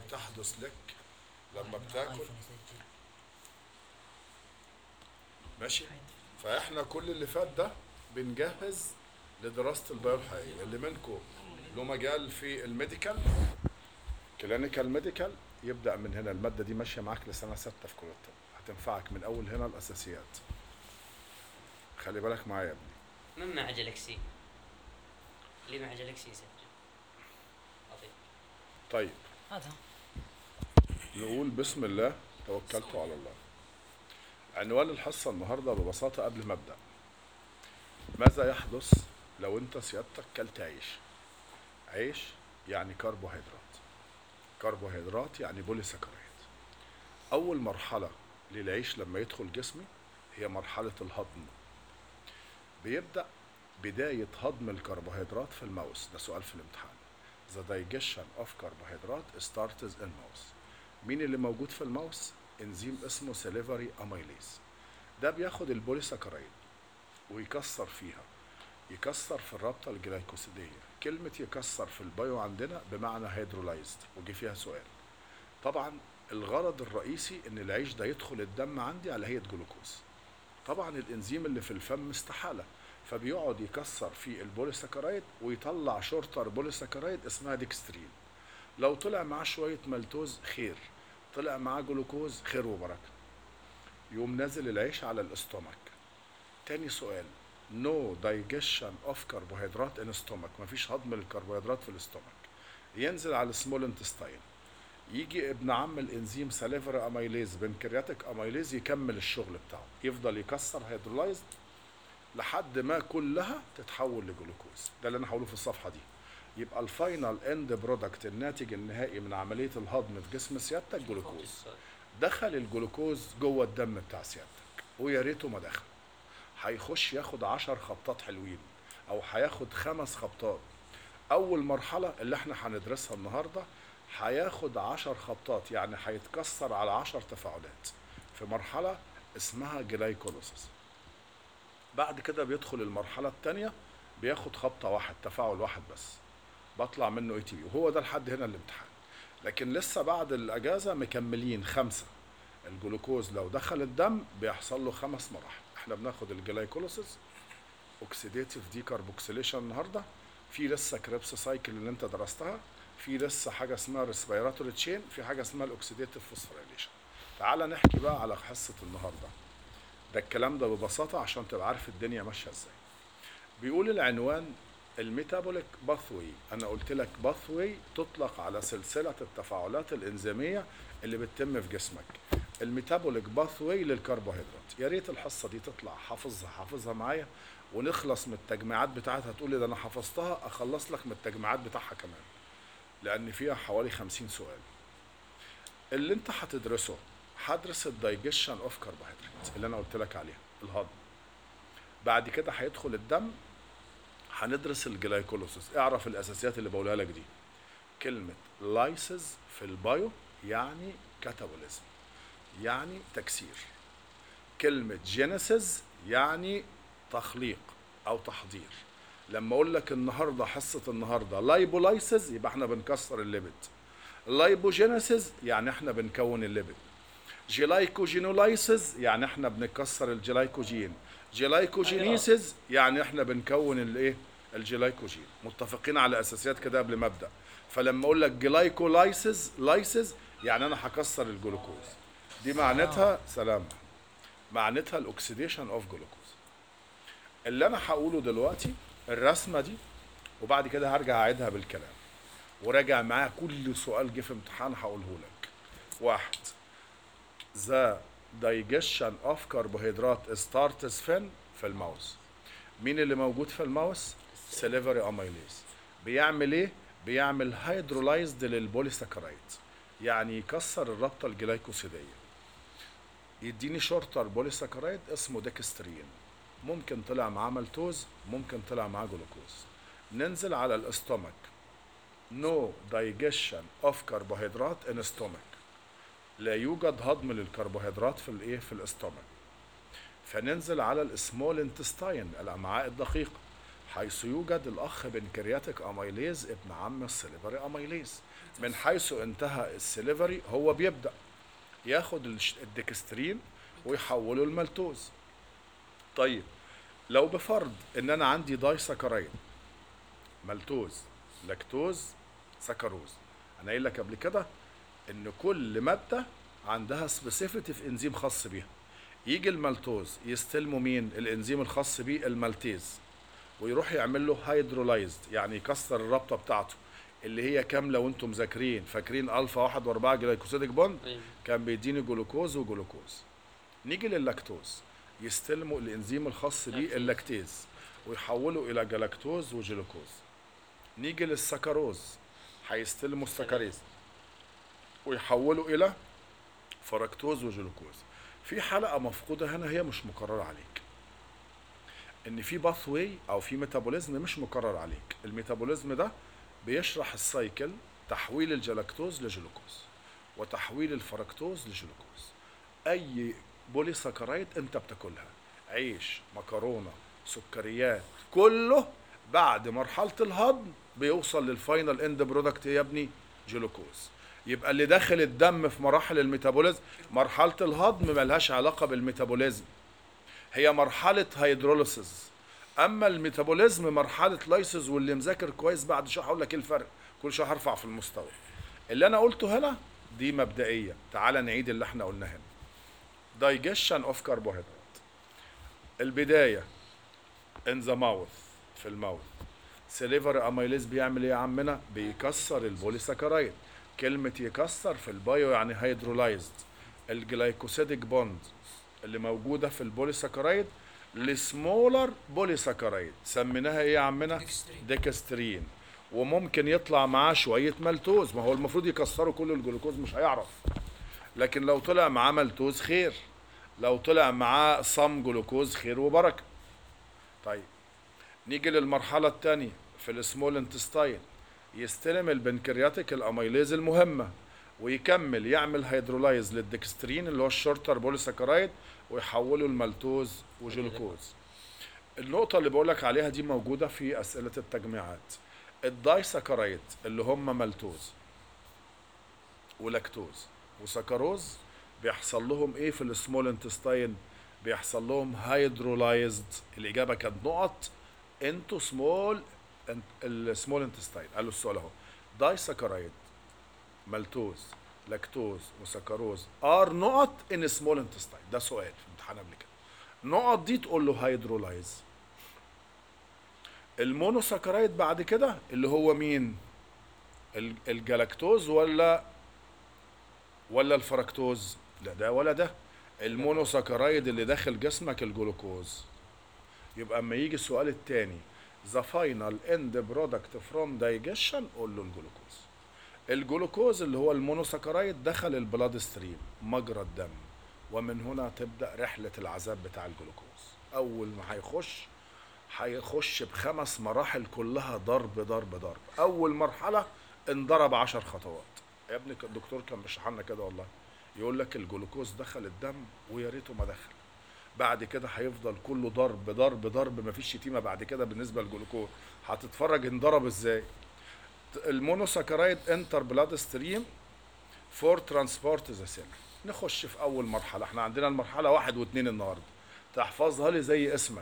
بتحدث لك لما بتاكل ماشي فاحنا كل اللي فات ده بنجهز لدراسة البيو الحقيقية اللي منكم له مجال في الميديكال كلينيكال ميديكال يبدأ من هنا المادة دي ماشية معاك لسنة ستة في كلية الطب هتنفعك من أول هنا الأساسيات خلي بالك معايا يا ابني من مع جالكسي اللي مع جالكسي يسجل لطيف طيب هذا نقول بسم الله توكلت على الله عنوان الحصة النهاردة ببساطة قبل ما أبدأ ماذا يحدث لو أنت سيادتك كلت عيش عيش يعني كربوهيدرات كربوهيدرات يعني بوليساكرايد أول مرحلة للعيش لما يدخل جسمي هي مرحلة الهضم بيبدأ بداية هضم الكربوهيدرات في الماوس ده سؤال في الامتحان The digestion of carbohydrate starts in mouse مين اللي موجود في الماوس؟ انزيم اسمه سيليفري اميليز ده بياخد البوليساكرايد ويكسر فيها يكسر في الرابطة الجلايكوسيدية كلمة يكسر في البايو عندنا بمعنى هيدرولايزد وجي فيها سؤال طبعا الغرض الرئيسي ان العيش ده يدخل الدم عندي على هيئة جلوكوز طبعا الانزيم اللي في الفم استحالة فبيقعد يكسر في البوليساكرايد ويطلع شورتر بوليساكرايد اسمها ديكسترين لو طلع معاه شوية مالتوز خير طلع معاه جلوكوز خير وبركة يقوم نازل العيش على الاستومك تاني سؤال نو دايجيشن اوف كربوهيدرات ان ستومك مفيش هضم للكربوهيدرات في الاستومك ينزل على السمول انتستاين يجي ابن عم الانزيم ساليفر اميليز بنكرياتيك اميليز يكمل الشغل بتاعه يفضل يكسر هيدرولايزد لحد ما كلها تتحول لجلوكوز ده اللي انا هقوله في الصفحه دي يبقى الفاينل اند برودكت الناتج النهائي من عمليه الهضم في جسم سيادتك جلوكوز دخل الجلوكوز جوه الدم بتاع سيادتك ويا ريته ما دخل هيخش ياخد عشر خبطات حلوين او هياخد خمس خبطات اول مرحله اللي احنا هندرسها النهارده هياخد عشر خبطات يعني هيتكسر على عشر تفاعلات في مرحله اسمها جلايكولوسيس بعد كده بيدخل المرحله الثانيه بياخد خبطه واحد تفاعل واحد بس بطلع منه اي تي بي وهو ده لحد هنا الامتحان لكن لسه بعد الاجازه مكملين خمسه الجلوكوز لو دخل الدم بيحصل له خمس مراحل احنا بناخد الجلايكوليسيس اوكسيديتيف ديكاربوكسيليشن النهارده في لسه كريبس سايكل اللي انت درستها في لسه حاجه اسمها ريسبيراتوري تشين في حاجه اسمها الاوكسيديتيف فوسفوريليشن تعال نحكي بقى على حصه النهارده ده الكلام ده ببساطه عشان تبقى عارف الدنيا ماشيه ازاي بيقول العنوان الميتابوليك باثوي انا قلت لك باثوي تطلق على سلسله التفاعلات الانزيميه اللي بتتم في جسمك الميتابوليك باثوي للكربوهيدرات يا ريت الحصه دي تطلع حافظها حافظها معايا ونخلص من التجميعات بتاعتها تقول لي ده انا حفظتها اخلص لك من التجميعات بتاعها كمان لان فيها حوالي 50 سؤال اللي انت هتدرسه هدرس الدايجيشن اوف كربوهيدرات اللي انا قلت لك عليها الهضم بعد كده هيدخل الدم هندرس الجلايكولوسيس اعرف الاساسيات اللي بقولها لك دي كلمة لايسز في البايو يعني كاتابوليزم يعني تكسير كلمة جينيسيس يعني تخليق أو تحضير لما أقول لك النهاردة حصة النهاردة لايبولايسز يبقى احنا بنكسر الليبيد لايبوجينيسيس يعني احنا بنكون الليبيد جلايكوجينولايسز يعني احنا بنكسر الجلايكوجين جلايكوجينيسيس يعني احنا بنكون الايه الجلايكوجين متفقين على اساسيات كده قبل ما ابدا فلما اقول لك جلايكولايسز لايسز يعني انا هكسر الجلوكوز دي معناتها سلام معناتها الاكسيديشن اوف جلوكوز اللي انا هقوله دلوقتي الرسمه دي وبعد كده هرجع اعيدها بالكلام وراجع معايا كل سؤال جه في امتحان هقوله لك واحد ذا digestion of carbohydrate starts فين في الماوس مين اللي موجود في الماوس سيليفري اميليز بيعمل ايه بيعمل هيدرولايزد للبوليساكرايد يعني يكسر الرابطه الجلايكوسيديه يديني شورتر بوليساكرايد اسمه ديكسترين ممكن طلع معاه مالتوز ممكن طلع معاه جلوكوز ننزل على الاستومك نو دايجيشن اوف كربوهيدرات ان ستومك لا يوجد هضم للكربوهيدرات في الايه في الاستومك فننزل على السمول انتستاين الامعاء الدقيقه حيث يوجد الاخ بنكرياتيك اميليز ابن عم السليفري اميليز من حيث انتهى السليفري هو بيبدا ياخد الش- الدكسترين ويحوله المالتوز طيب لو بفرض ان انا عندي داي سكرايد مالتوز لاكتوز سكروز انا قايل لك قبل كده ان كل ماده عندها سبيسيفيتي في انزيم خاص بيها يجي المالتوز يستلموا مين الانزيم الخاص بيه المالتيز ويروح يعمل له هيدرولايزد يعني يكسر الرابطه بتاعته اللي هي كام لو انتم مذاكرين فاكرين الفا واحد واربعه جلايكوسيديك بوند أيوة. كان بيديني جلوكوز وجلوكوز نيجي لللاكتوز يستلموا الانزيم الخاص بيه لاكتيز. اللاكتيز ويحولوا الى جلاكتوز وجلوكوز نيجي للسكروز هيستلموا السكريز ويحولوا الى فركتوز وجلوكوز في حلقه مفقوده هنا هي مش مكرره عليك ان في باث واي او في ميتابوليزم مش مكرر عليك الميتابوليزم ده بيشرح السايكل تحويل الجلاكتوز لجلوكوز وتحويل الفركتوز لجلوكوز اي بولي سكرايد انت بتاكلها عيش مكرونه سكريات كله بعد مرحله الهضم بيوصل للفاينل اند برودكت يا ابني جلوكوز يبقى اللي داخل الدم في مراحل الميتابوليزم مرحله الهضم ملهاش علاقه بالميتابوليزم هي مرحله هيدروليسيس اما الميتابوليزم مرحله لايسيس واللي مذاكر كويس بعد شويه هقول لك ايه الفرق كل شويه هرفع في المستوى اللي انا قلته هنا دي مبدئيه تعال نعيد اللي احنا قلناه هنا digestion of carbohydrate البدايه in the mouth في الماوث سليفر اميليز بيعمل ايه يا عمنا بيكسر البوليساكرايد كلمة يكسر في البايو يعني هيدرولايزد الجلايكوسيديك بوند اللي موجودة في البوليساكرايد لسمولر بوليساكرايد سميناها ايه يا عمنا ديكسترين. ديكسترين وممكن يطلع معاه شوية مالتوز ما هو المفروض يكسروا كل الجلوكوز مش هيعرف لكن لو طلع معاه مالتوز خير لو طلع معاه صم جلوكوز خير وبركة طيب نيجي للمرحلة الثانية في السمول انتستاين يستلم البنكرياتيك الاميليز المهمة ويكمل يعمل هيدرولايز للدكسترين اللي هو الشورتر بوليساكرايد ويحوله المالتوز وجلوكوز النقطة اللي بقولك عليها دي موجودة في أسئلة التجميعات الدايساكرايد اللي هم مالتوز ولاكتوز وسكروز بيحصل لهم ايه في السمول انتستاين بيحصل لهم هيدرولايزد الاجابه كانت نقط انتو سمول السمول انتستاين قالوا السؤال اهو دايساكرايد مالتوز لاكتوز وسكروز ار نقط ان سمول انتستاين ده سؤال في امتحان قبل كده نقط دي تقول له هيدرولايز المونوساكرايد بعد كده اللي هو مين ال- الجلاكتوز ولا ولا الفركتوز لا ده ولا ده المونوساكرايد اللي داخل جسمك الجلوكوز يبقى اما يجي السؤال التاني the final end product from digestion قول له الجلوكوز الجلوكوز اللي هو المونوساكرايد دخل البلاد ستريم مجرى الدم ومن هنا تبدأ رحلة العذاب بتاع الجلوكوز أول ما هيخش هيخش بخمس مراحل كلها ضرب ضرب ضرب أول مرحلة انضرب عشر خطوات يا ابني الدكتور كان بيشرح لنا كده والله يقول لك الجلوكوز دخل الدم ويا ريته ما دخل بعد كده هيفضل كله ضرب ضرب ضرب مفيش شتيمه بعد كده بالنسبه للجلوكوز هتتفرج انضرب ازاي المونوساكرايد انتر بلاد ستريم فور ترانسبورت ذا سيل نخش في اول مرحله احنا عندنا المرحله واحد واثنين النهارده تحفظها لي زي اسمك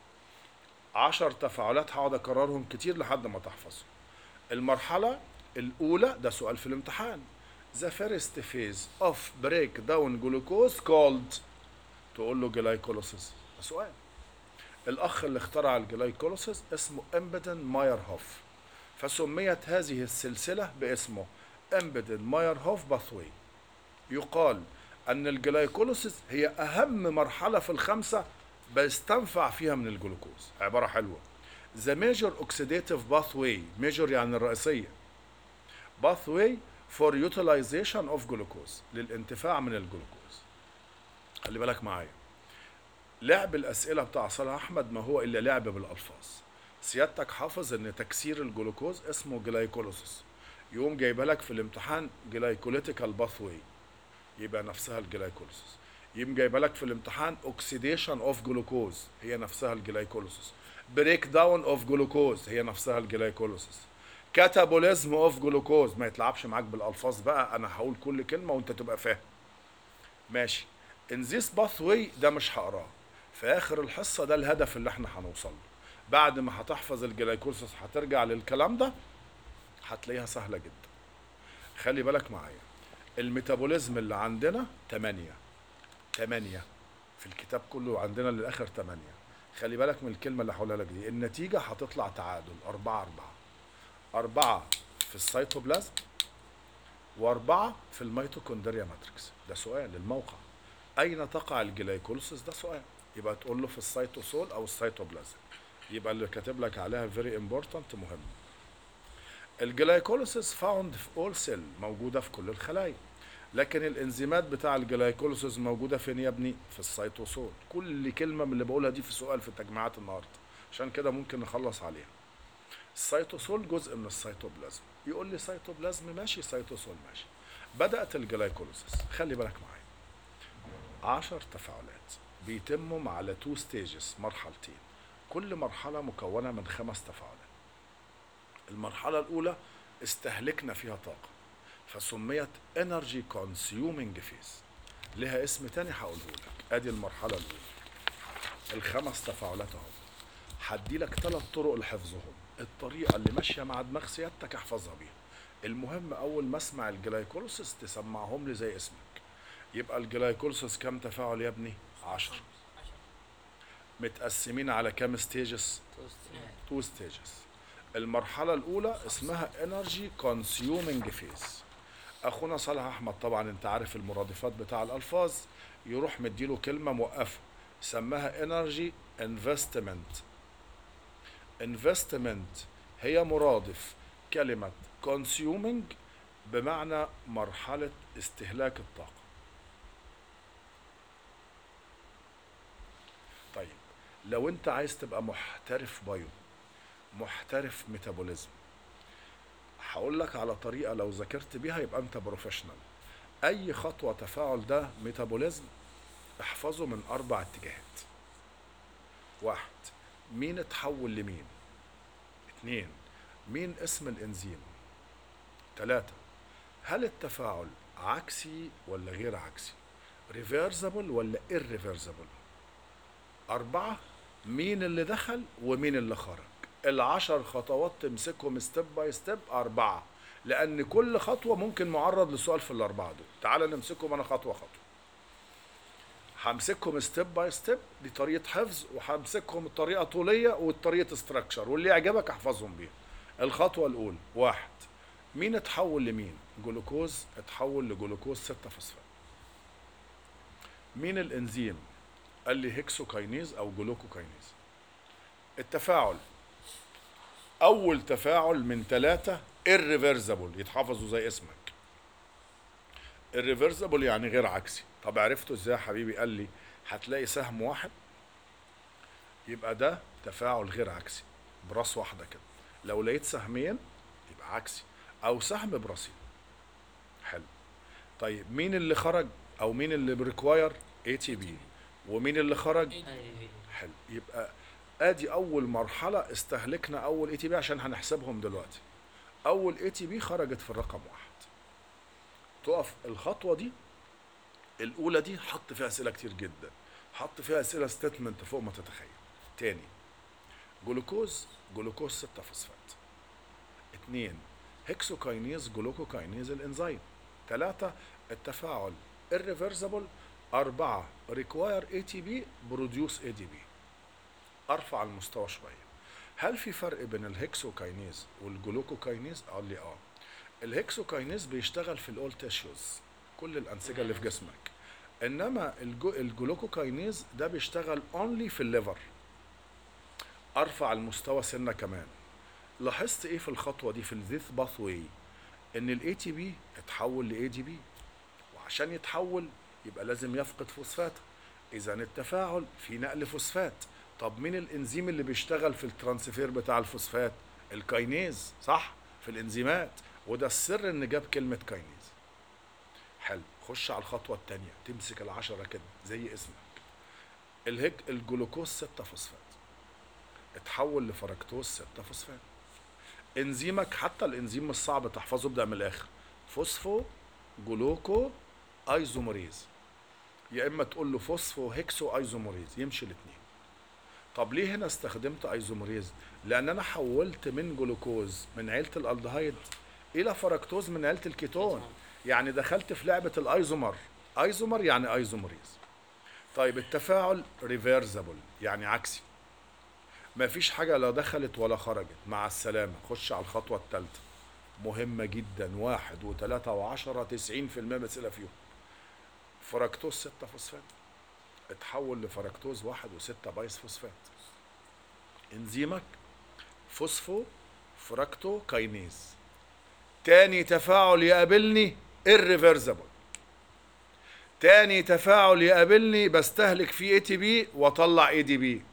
عشر تفاعلات هقعد اكررهم كتير لحد ما تحفظهم المرحله الاولى ده سؤال في الامتحان the first phase of breakdown glucose called تقول له جلايكولوسيس سؤال الاخ اللي اخترع الجلايكولوسيس اسمه امبدن ماير هوف فسميت هذه السلسله باسمه امبدن ماير هوف باثوي يقال ان الجلايكولوسيس هي اهم مرحله في الخمسه بستنفع فيها من الجلوكوز عباره حلوه the major oxidative pathway major يعني الرئيسيه pathway for utilization of glucose للانتفاع من الجلوكوز خلي بالك معايا لعب الاسئله بتاع صلاح احمد ما هو الا لعب بالالفاظ سيادتك حافظ ان تكسير الجلوكوز اسمه جلايكولوسيس يقوم جايبها لك في الامتحان جلايكوليتيكال باثوي يبقى نفسها الجلايكوليسيس يقوم جايبها لك في الامتحان اوكسيديشن اوف جلوكوز هي نفسها الجلايكوليسيس بريك داون اوف جلوكوز هي نفسها الجلايكوليسيس كاتابوليزم اوف جلوكوز ما يتلعبش معاك بالالفاظ بقى انا هقول كل كلمه وانت تبقى فاهم ماشي ان ذيس باثوي ده مش هقراه في اخر الحصه ده الهدف اللي احنا هنوصل له بعد ما هتحفظ الجلايكوليسيس هترجع للكلام ده هتلاقيها سهله جدا خلي بالك معايا الميتابوليزم اللي عندنا 8 8 في الكتاب كله عندنا للاخر 8 خلي بالك من الكلمه اللي هقولها لك دي النتيجه هتطلع تعادل 4 4 4 في السيتوبلازم وأربعة في الميتوكوندريا ماتريكس ده سؤال الموقع أين تقع الجلايكوليسيس ده سؤال يبقى تقول له في السيتوسول أو السيتوبلازم يبقى اللي كاتب لك عليها فيري امبورتنت مهم الجلايكوليسيس فاوند في اول سيل موجوده في كل الخلايا لكن الانزيمات بتاع الجلايكوليسيس موجوده فين يا ابني في السيتوسول كل كلمه من اللي بقولها دي في سؤال في تجميعات النهارده عشان كده ممكن نخلص عليها السيتوسول جزء من السيتوبلازم يقول لي سيتوبلازم ماشي سيتوسول ماشي بدات الجلايكوليسيس خلي بالك معايا عشر تفاعلات بيتموا على تو ستيجز مرحلتين كل مرحله مكونه من خمس تفاعلات المرحله الاولى استهلكنا فيها طاقه فسميت انرجي كونسيومينج فيز لها اسم تاني هقوله لك ادي المرحله الاولى الخمس تفاعلات اهو هدي لك ثلاث طرق لحفظهم الطريقه اللي ماشيه مع دماغ سيادتك احفظها بيها المهم اول ما اسمع الجلايكوليسيس تسمعهم لي زي اسمك يبقى الجلايكوليسيس كام تفاعل يا ابني 10 متقسمين على كام ستيجز تو ستيجز المرحلة الأولى اسمها انرجي كونسيومينج فيز أخونا صالح أحمد طبعا أنت عارف المرادفات بتاع الألفاظ يروح مديله كلمة موقفة سماها انرجي انفستمنت انفستمنت هي مرادف كلمة consuming بمعنى مرحلة استهلاك الطاقة طيب لو انت عايز تبقى محترف بايو محترف ميتابوليزم هقول لك على طريقة لو ذاكرت بيها يبقى انت بروفيشنال اي خطوة تفاعل ده ميتابوليزم احفظه من اربع اتجاهات واحد مين اتحول لمين اتنين مين اسم الانزيم تلاتة هل التفاعل عكسي ولا غير عكسي ريفيرسبل ولا irreversible أربعة مين اللي دخل ومين اللي خرج العشر خطوات تمسكهم ستيب باي ستيب أربعة لأن كل خطوة ممكن معرض لسؤال في الأربعة دول تعال نمسكهم أنا خطوة خطوة همسكهم ستيب باي ستيب دي طريقة حفظ وهمسكهم الطريقة طولية والطريقة استراكشر واللي يعجبك احفظهم بيها الخطوة الأولى واحد مين اتحول لمين؟ جلوكوز اتحول لجلوكوز 6 فوسفات مين الانزيم؟ قال لي هيكسوكاينيز او جلوكوكاينيز التفاعل اول تفاعل من ثلاثة irreversible يتحفظوا زي اسمك irreversible يعني غير عكسي طب عرفته ازاي يا حبيبي قال لي هتلاقي سهم واحد يبقى ده تفاعل غير عكسي براس واحدة كده لو لقيت سهمين يبقى عكسي او سهم براسين حلو طيب مين اللي خرج او مين اللي بريكواير اي تي بي ومين اللي خرج حلو يبقى ادي اول مرحله استهلكنا اول اي تي بي عشان هنحسبهم دلوقتي اول اي تي بي خرجت في الرقم واحد تقف الخطوه دي الاولى دي حط فيها اسئله كتير جدا حط فيها اسئله ستيتمنت فوق ما تتخيل تاني جلوكوز جلوكوز 6 فوسفات اتنين هيكسوكاينيز جلوكوكاينيز الانزيم ثلاثة التفاعل irreversible أربعة require ATP produce ADP أرفع المستوى شوية هل في فرق بين الهيكسوكاينيز والجلوكوكاينيز؟ قال لي اه الهيكسوكاينيز بيشتغل في الاول تيشوز كل الأنسجة اللي في جسمك إنما الجو الجلوكوكاينيز ده بيشتغل اونلي في الليفر أرفع المستوى سنة كمان لاحظت ايه في الخطوه دي في الذيث باثوي ان الاي تي بي اتحول لاي دي بي وعشان يتحول يبقى لازم يفقد فوسفات اذا التفاعل في نقل فوسفات طب مين الانزيم اللي بيشتغل في الترانسفير بتاع الفوسفات الكاينيز صح في الانزيمات وده السر ان جاب كلمه كاينيز حلو خش على الخطوه الثانيه تمسك العشره كده زي اسمك الهيك الجلوكوز 6 فوسفات اتحول لفركتوز 6 فوسفات انزيمك حتى الانزيم مش صعب تحفظه ابدا من الاخر فوسفو جلوكو ايزوموريز يا اما تقول له فوسفو هيكسو ايزوموريز يمشي الاثنين طب ليه هنا استخدمت ايزوموريز لان انا حولت من جلوكوز من عيله الالدهايد الى فركتوز من عيله الكيتون يعني دخلت في لعبه الايزومر ايزومر يعني ايزوموريز طيب التفاعل ريفيرسبل يعني عكسي مفيش حاجة لا دخلت ولا خرجت مع السلامة خش على الخطوة الثالثة مهمة جدا واحد وثلاثة وعشرة تسعين في المية مسألة فيهم فركتوز ستة فوسفات اتحول لفركتوز واحد وستة بايس فوسفات انزيمك فوسفو فركتو كاينيز تاني تفاعل يقابلني irreversible تاني تفاعل يقابلني بستهلك فيه اي تي بي واطلع اي دي بي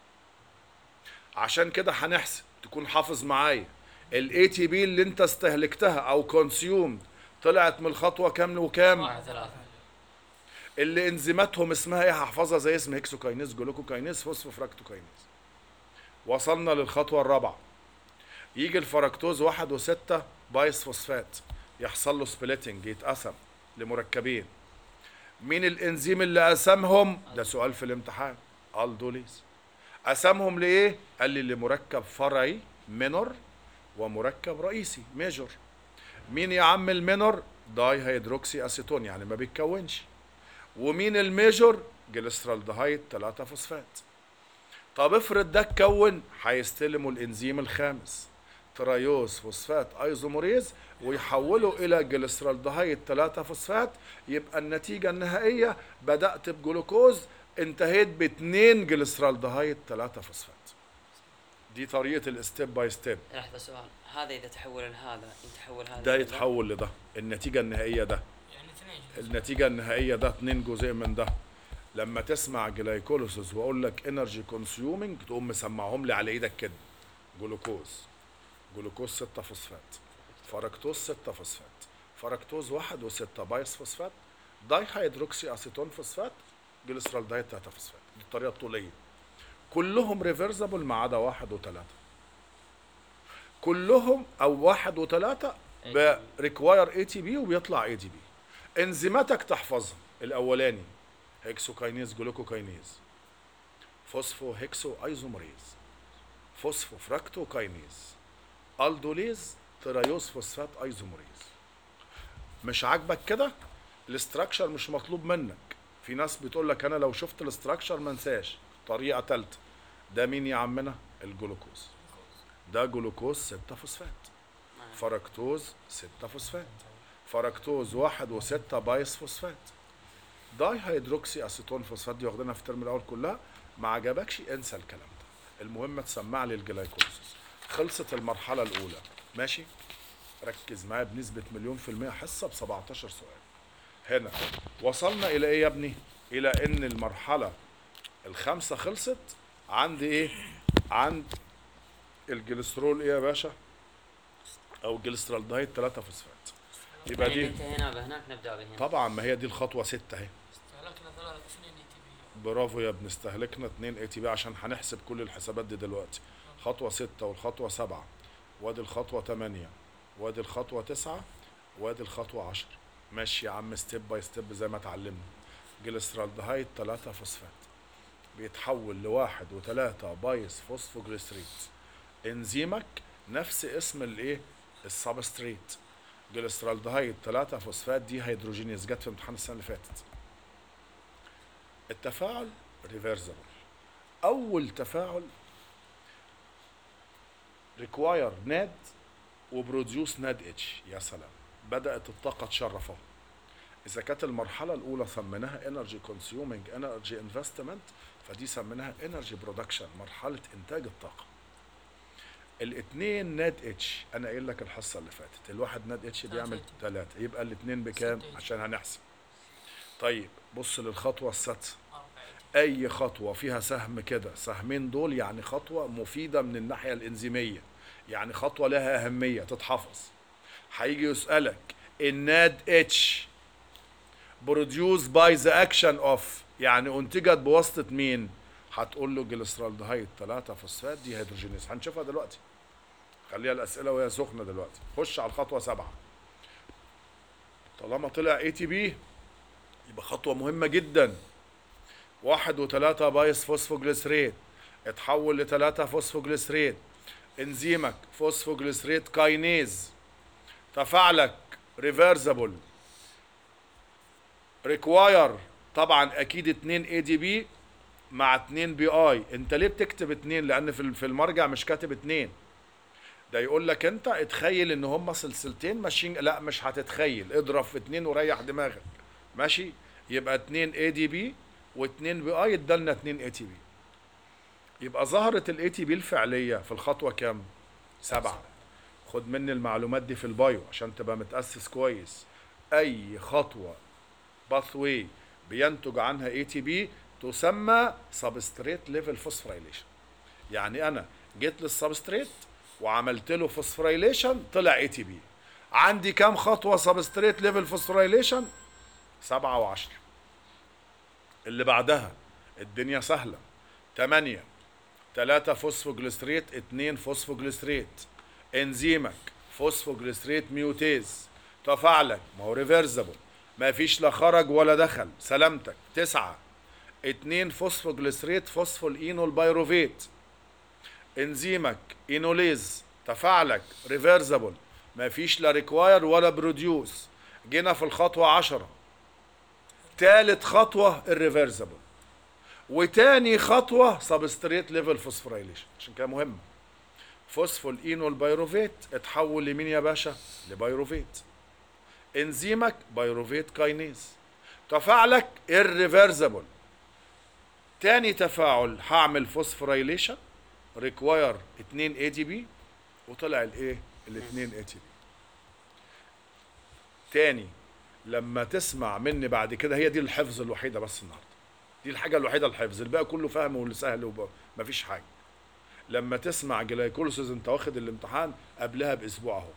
عشان كده هنحسب تكون حافظ معايا الاي تي بي اللي انت استهلكتها او كونسيوم طلعت من الخطوه كام وكام واحد ثلاثة اللي انزيماتهم اسمها ايه هحفظها زي اسم هيكسوكاينيز جلوكوكاينيز فوسفوفراكتوكاينيز وصلنا للخطوه الرابعه يجي الفركتوز واحد وستة بايس فوسفات يحصل له سبليتنج يتقسم لمركبين مين الانزيم اللي قسمهم ده سؤال في الامتحان الدوليز قسمهم لايه قال لي لمركب فرعي مينور ومركب رئيسي ميجور مين يا عم المينور داي هيدروكسي اسيتون يعني ما بيتكونش ومين الميجور جليسرالدهايد 3 فوسفات طب افرض ده اتكون هيستلموا الانزيم الخامس تريوز فوسفات ايزوموريز ويحولوا الى جليسرالدهايد 3 فوسفات يبقى النتيجه النهائيه بدات بجلوكوز انتهيت باتنين جليسرالدهايد 3 فوسفات دي طريقه الستيب باي ستيب لحظة سؤال هذا إذا تحول لهذا يتحول هذا ده إلى يتحول لده النتيجه النهائيه ده يعني اثنين النتيجة النهائية ده اتنين جزء من ده لما تسمع جلايكوليسيس واقول لك انرجي كونسيومينج تقوم مسمعهم لي على ايدك كده جلوكوز جلوكوز 6 فوسفات فركتوز 6 فوسفات فركتوز 1 و6 بايس فوسفات داي هيدروكسي اسيتون فوسفات جليسرالدهيد 3 فوسفات دي الطريقة الطولية كلهم ريفرسبل ما عدا واحد وثلاثة كلهم او واحد وثلاثة بريكواير اي تي بي وبيطلع اي تي بي انزيماتك تحفظها الاولاني هيكسوكاينيز جلوكوكاينيز فوسفو هيكسو ايزومريز فوسفو فراكتوكاينيز الدوليز تريوز فوسفات ايزومريز مش عاجبك كده الاستراكشر مش مطلوب منك في ناس بتقول لك انا لو شفت الاستراكشر ما انساش طريقه ثالثه ده مين يا عمنا الجلوكوز ده جلوكوز 6 فوسفات فركتوز 6 فوسفات فركتوز واحد وستة بايس فوسفات داي هيدروكسي اسيتون فوسفات دي واخدينها في الترم الاول كلها ما عجبكش انسى الكلام ده المهم تسمع لي الجلايكوليسيس خلصت المرحله الاولى ماشي ركز معايا بنسبه مليون في الميه حصه ب 17 سؤال هنا وصلنا الى ايه يا ابني الى ان المرحله الخامسه خلصت عند ايه عند الجليسرول ايه يا باشا او الجليسرالدهيد 3 فوسفات يبقى يعني دي انتهينا بهناك نبدأ بهنا طبعا ما هي دي الخطوه 6 اهي استهلكنا ثلاثة اثنين اي تي بي برافو يا ابن استهلكنا 2 اي تي بي عشان هنحسب كل الحسابات دي دلوقتي خطوه 6 والخطوه 7 وادي الخطوه 8 وادي الخطوه 9 وادي الخطوه 10 ماشي يا عم ستيب باي ستيب زي ما اتعلمنا جليسرالدهايد 3 فوسفات بيتحول لواحد وثلاثة بايس فوسفوجليسريت انزيمك نفس اسم الايه السبستريت جليسرالدهايد 3 فوسفات دي هيدروجينيز جت في امتحان السنه اللي فاتت التفاعل ريفرسبل اول تفاعل ريكواير ناد وبروديوس ناد اتش يا سلام بدات الطاقه تشرف اهو اذا كانت المرحله الاولى سميناها انرجي كونسيومينج انرجي انفستمنت فدي سميناها انرجي برودكشن مرحله انتاج الطاقه الاثنين ناد اتش انا قايل لك الحصه اللي فاتت الواحد ناد اتش بيعمل تلاتة. ثلاثة يبقى الاثنين بكام ستة اتش. عشان هنحسب طيب بص للخطوه السادسه أربعة اي تي اي خطوه فيها سهم كده سهمين دول يعني خطوه مفيده من الناحيه الانزيميه يعني خطوه لها اهميه تتحفظ هيجي يسالك الناد اتش بروديوس باي ذا اكشن اوف يعني انتجت بواسطه مين هتقول له جليسرالدهايد 3 فوسفات دي هيدروجينيز هنشوفها دلوقتي خليها الاسئله وهي سخنه دلوقتي خش على الخطوه سبعة طالما طلع اي تي بي يبقى خطوه مهمه جدا واحد وثلاثة بايس فوسفوجليسريت اتحول لثلاثة فوسفوجليسريت انزيمك فوسفوجليسريت كاينيز تفاعلك ريفرسبل ريكواير طبعا اكيد 2 اي دي بي مع 2 بي اي انت ليه بتكتب 2 لان في في المرجع مش كاتب 2 ده يقول لك انت اتخيل ان هم سلسلتين ماشيين لا مش هتتخيل اضرب في 2 وريح دماغك ماشي يبقى 2 اي دي بي و2 بي اي ادالنا 2 اي تي بي يبقى ظهرت الاي تي بي الفعليه في الخطوه كام سبعة خد مني المعلومات دي في البايو عشان تبقى متاسس كويس اي خطوه باث واي بينتج عنها اي تي بي تسمى سبستريت ليفل فوسفوريليشن يعني انا جيت للسبستريت وعملت له فوسفوريليشن طلع اي تي بي عندي كام خطوه سبستريت ليفل فوسفوريليشن سبعة وعشرة اللي بعدها الدنيا سهلة تمانية تلاتة فوسفوجليسريت اتنين فوسفوجليسريت انزيمك فوسفوجليسريت ميوتيز تفاعلك ما هو ريفرسبل ما فيش لا خرج ولا دخل سلامتك تسعة اتنين فوسفوجليسريت فوسفول اينول بايروفيت انزيمك اينوليز تفاعلك ريفرسبل ما فيش لا ريكواير ولا بروديوس جينا في الخطوة عشرة تالت خطوة الريفرسبل وتاني خطوة سبستريت ليفل فوسفوريليشن عشان كده مهمة فوسفول اينول بايروفيت اتحول لمين يا باشا لبايروفيت انزيمك بايروفيت كاينيز تفاعلك irreversible تاني تفاعل هعمل فوسفوريليشن ريكواير 2 اي دي بي وطلع الايه الاثنين اي تي بي تاني لما تسمع مني بعد كده هي دي الحفظ الوحيده بس النهارده دي الحاجه الوحيده الحفظ الباقي كله فهم واللي سهل وب- مفيش حاجه لما تسمع جلايكوليسيس انت واخد الامتحان قبلها باسبوع اهو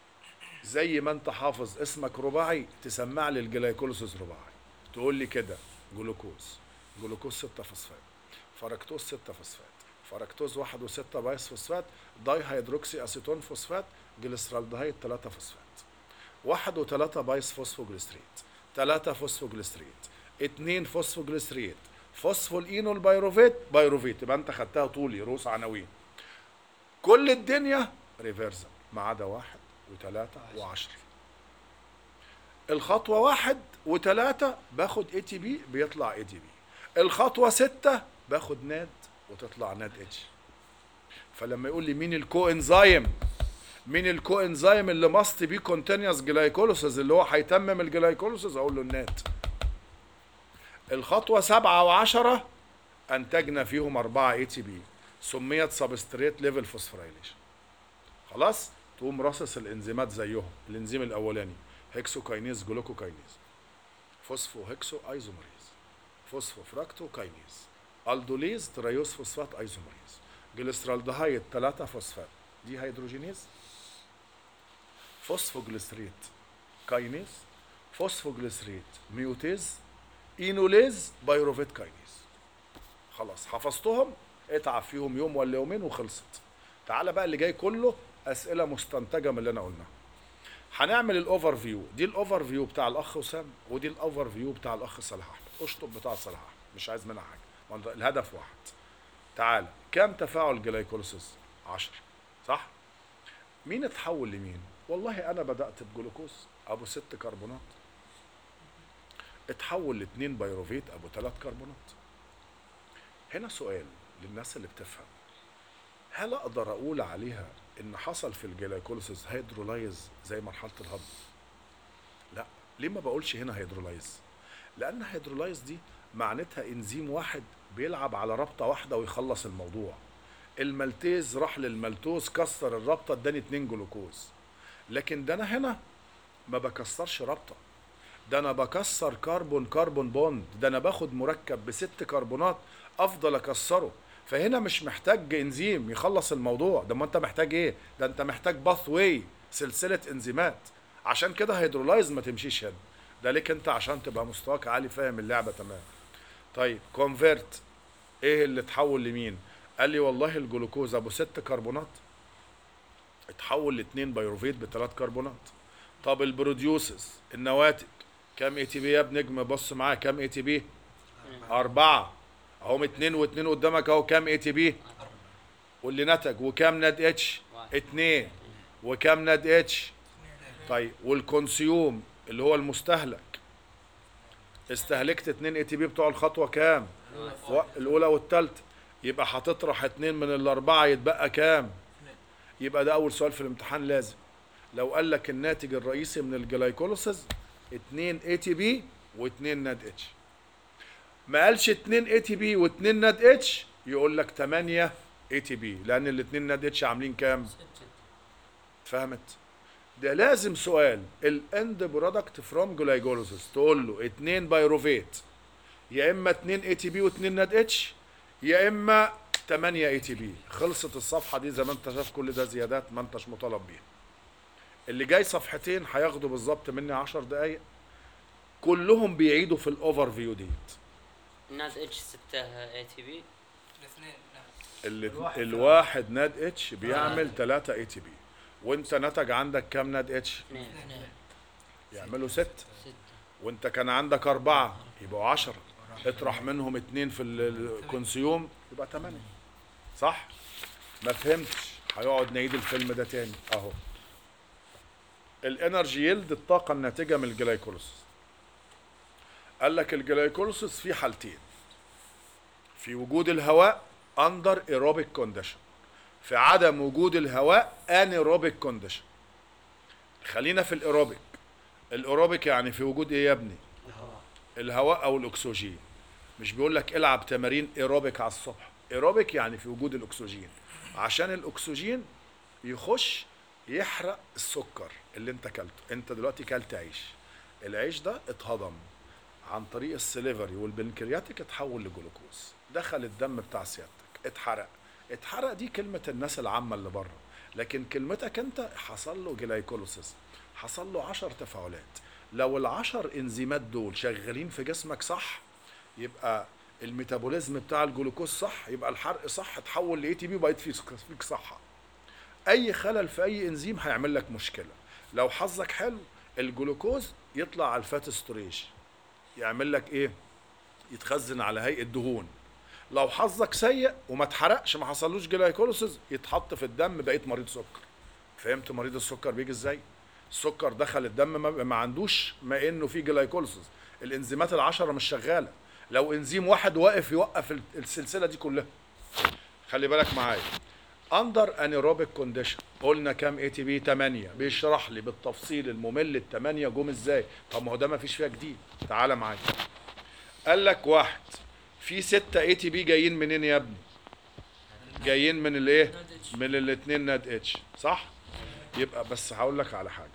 زي ما انت حافظ اسمك رباعي تسمع لي الجلايكوليسيس رباعي تقول لي كده جلوكوز جلوكوز 6 فوسفات فركتوز 6 فوسفات فركتوز 1 و6 بايس فوسفات داي هيدروكسي اسيتون فوسفات جليسرالدهيد 3 فوسفات واحد وثلاثة بايس فوسفوجليسريت ثلاثة فوسفوجليسريت اتنين فوسفوجليسريت فوسفول اينول بايروفيت بايروفيت يبقى انت خدتها طولي روس عناوين كل الدنيا ريفرسل ما عدا واحد وثلاثة وعشرة الخطوة واحد وثلاثة باخد اي تي بي بيطلع اي تي بي الخطوة ستة باخد ناد وتطلع ناد اتش فلما يقول لي مين الكو انزايم مين الكو انزايم اللي ماست بي كونتينيوس جلايكوليسيس اللي هو هيتمم الجلايكوليسيس اقول له النات الخطوه سبعة وعشرة انتجنا فيهم أربعة اي تي بي سميت سبستريت ليفل فوسفوريليشن خلاص تقوم راصص الانزيمات زيهم الانزيم الاولاني هيكسوكاينيز جلوكوكاينيز فوسفو هيكسو ايزومريز فوسفو فراكتو كاينيز الدوليز تريوس فوسفات ايزومريز جليسرالدهايد 3 فوسفات دي هيدروجينيز فوسفوجليسريت كاينيز فوسفوجليسريت ميوتيز اينوليز بايروفيت كاينيز خلاص حفظتهم اتعب فيهم يوم ولا يومين وخلصت تعالى بقى اللي جاي كله اسئله مستنتجه من اللي انا قلناه هنعمل الاوفر فيو دي الاوفر فيو بتاع الاخ وسام ودي الاوفر فيو بتاع الاخ صلاح احمد اشطب بتاع صلاح احمد مش عايز منها حاجه ما انت- الهدف واحد تعالى كام تفاعل جلايكوليسيس 10 صح مين اتحول لمين والله انا بدات بجلوكوز ابو ست كربونات اتحول لاتنين بايروفيت ابو ثلاث كربونات هنا سؤال للناس اللي بتفهم هل اقدر اقول عليها ان حصل في الجلايكوليسيس هيدرولايز زي مرحله الهضم لا ليه ما بقولش هنا هيدرولايز لان هيدرولايز دي معناتها انزيم واحد بيلعب على رابطه واحده ويخلص الموضوع المالتيز راح للمالتوز كسر الرابطه اداني اتنين جلوكوز لكن ده انا هنا ما بكسرش رابطه ده انا بكسر كربون كربون بوند ده انا باخد مركب بست كربونات افضل اكسره فهنا مش محتاج انزيم يخلص الموضوع ده ما انت محتاج ايه ده انت محتاج باث واي سلسله انزيمات عشان كده هيدرولايز ما تمشيش هنا ده ليك انت عشان تبقى مستواك عالي فاهم اللعبه تمام طيب كونفيرت ايه اللي اتحول لمين قال لي والله الجلوكوز ابو ست كربونات اتحول لاتنين بيروفيت بثلاث كربونات طب البروديوسز النواتج كام اي تي بي يا ابن نجم بص معايا كام اي تي بي أربعة اهم اتنين واتنين قدامك اهو كام اي تي بي واللي نتج وكام ناد اتش واحد. اتنين وكام ناد اتش طيب والكونسيوم اللي هو المستهلك استهلكت اتنين اي تي بي بتوع الخطوه كام و- الاولى والثالثه يبقى هتطرح اتنين من الاربعه يتبقى كام يبقى ده اول سؤال في الامتحان لازم لو قال لك الناتج الرئيسي من الجلايكوليسيس اتنين اي تي بي واتنين ناد اتش ما قالش اتنين اي تي بي واتنين ناد اتش يقول لك 8 اي تي بي لان الاتنين ناد اتش عاملين كام فهمت ده لازم سؤال الاند برودكت فروم جلايكوليسيس تقول له اتنين بايروفيت يا اما اتنين اي تي بي واتنين ناد اتش يا اما 8 اي تي بي خلصت الصفحه دي زي ما انت شايف كل ده زيادات ما انتش مطالب بيها اللي جاي صفحتين هياخدوا بالظبط مني 10 دقايق كلهم بيعيدوا في الاوفر فيو ديت الناس اتش 6 اي تي بي الاثنين نعم اللي الواحد الواحد ناد اتش بيعمل 3 اي تي بي وانت نتج عندك كام ناد اتش اثنين اثنين يعملوا 6 ستة وانت كان عندك أربعة يبقوا عشرة اطرح منهم اتنين في ال- الكونسيوم يبقى تمانية صح؟ ما فهمتش هيقعد نعيد الفيلم ده تاني اهو الانرجي يلد الطاقة الناتجة من الجلايكوليسيس قال لك الجلايكوليسيس في حالتين في وجود الهواء اندر ايروبيك كونديشن في عدم وجود الهواء انيروبيك كونديشن خلينا في الايروبيك الايروبيك يعني في وجود ايه يا ابني الهواء او الاكسجين مش بيقول لك العب تمارين ايروبيك على الصبح ايروبيك يعني في وجود الاكسجين عشان الاكسجين يخش يحرق السكر اللي انت كلته انت دلوقتي كلت عيش العيش ده اتهضم عن طريق السليفري والبنكرياتيك اتحول لجلوكوز دخل الدم بتاع سيادتك اتحرق اتحرق دي كلمة الناس العامة اللي بره لكن كلمتك انت حصل له جلايكوليسيس حصل له عشر تفاعلات لو العشر انزيمات دول شغالين في جسمك صح يبقى الميتابوليزم بتاع الجلوكوز صح يبقى الحرق صح تحول لاي تي بي وبقيت فيك فيك صحه اي خلل في اي انزيم هيعمل لك مشكله لو حظك حلو الجلوكوز يطلع على الفات ستوريج يعمل لك ايه يتخزن على هيئه دهون لو حظك سيء وما اتحرقش ما حصلوش جلايكوليسيس يتحط في الدم بقيت مريض سكر فهمت مريض السكر بيجي ازاي السكر دخل الدم ما, ما عندوش ما انه في جلايكوليسيس الانزيمات العشرة مش شغاله لو انزيم واحد واقف يوقف ال- السلسله دي كلها خلي بالك معايا اندر انيروبيك كونديشن قلنا كام اي تي بي 8 بيشرح لي بالتفصيل الممل ال 8 جم ازاي طب ما هو ده ما فيش فيها جديد تعالى معايا قال لك واحد في 6 اي تي بي جايين منين يا ابني جايين من الايه ناد اتش. من الاثنين ناد اتش صح يبقى بس هقول لك على حاجه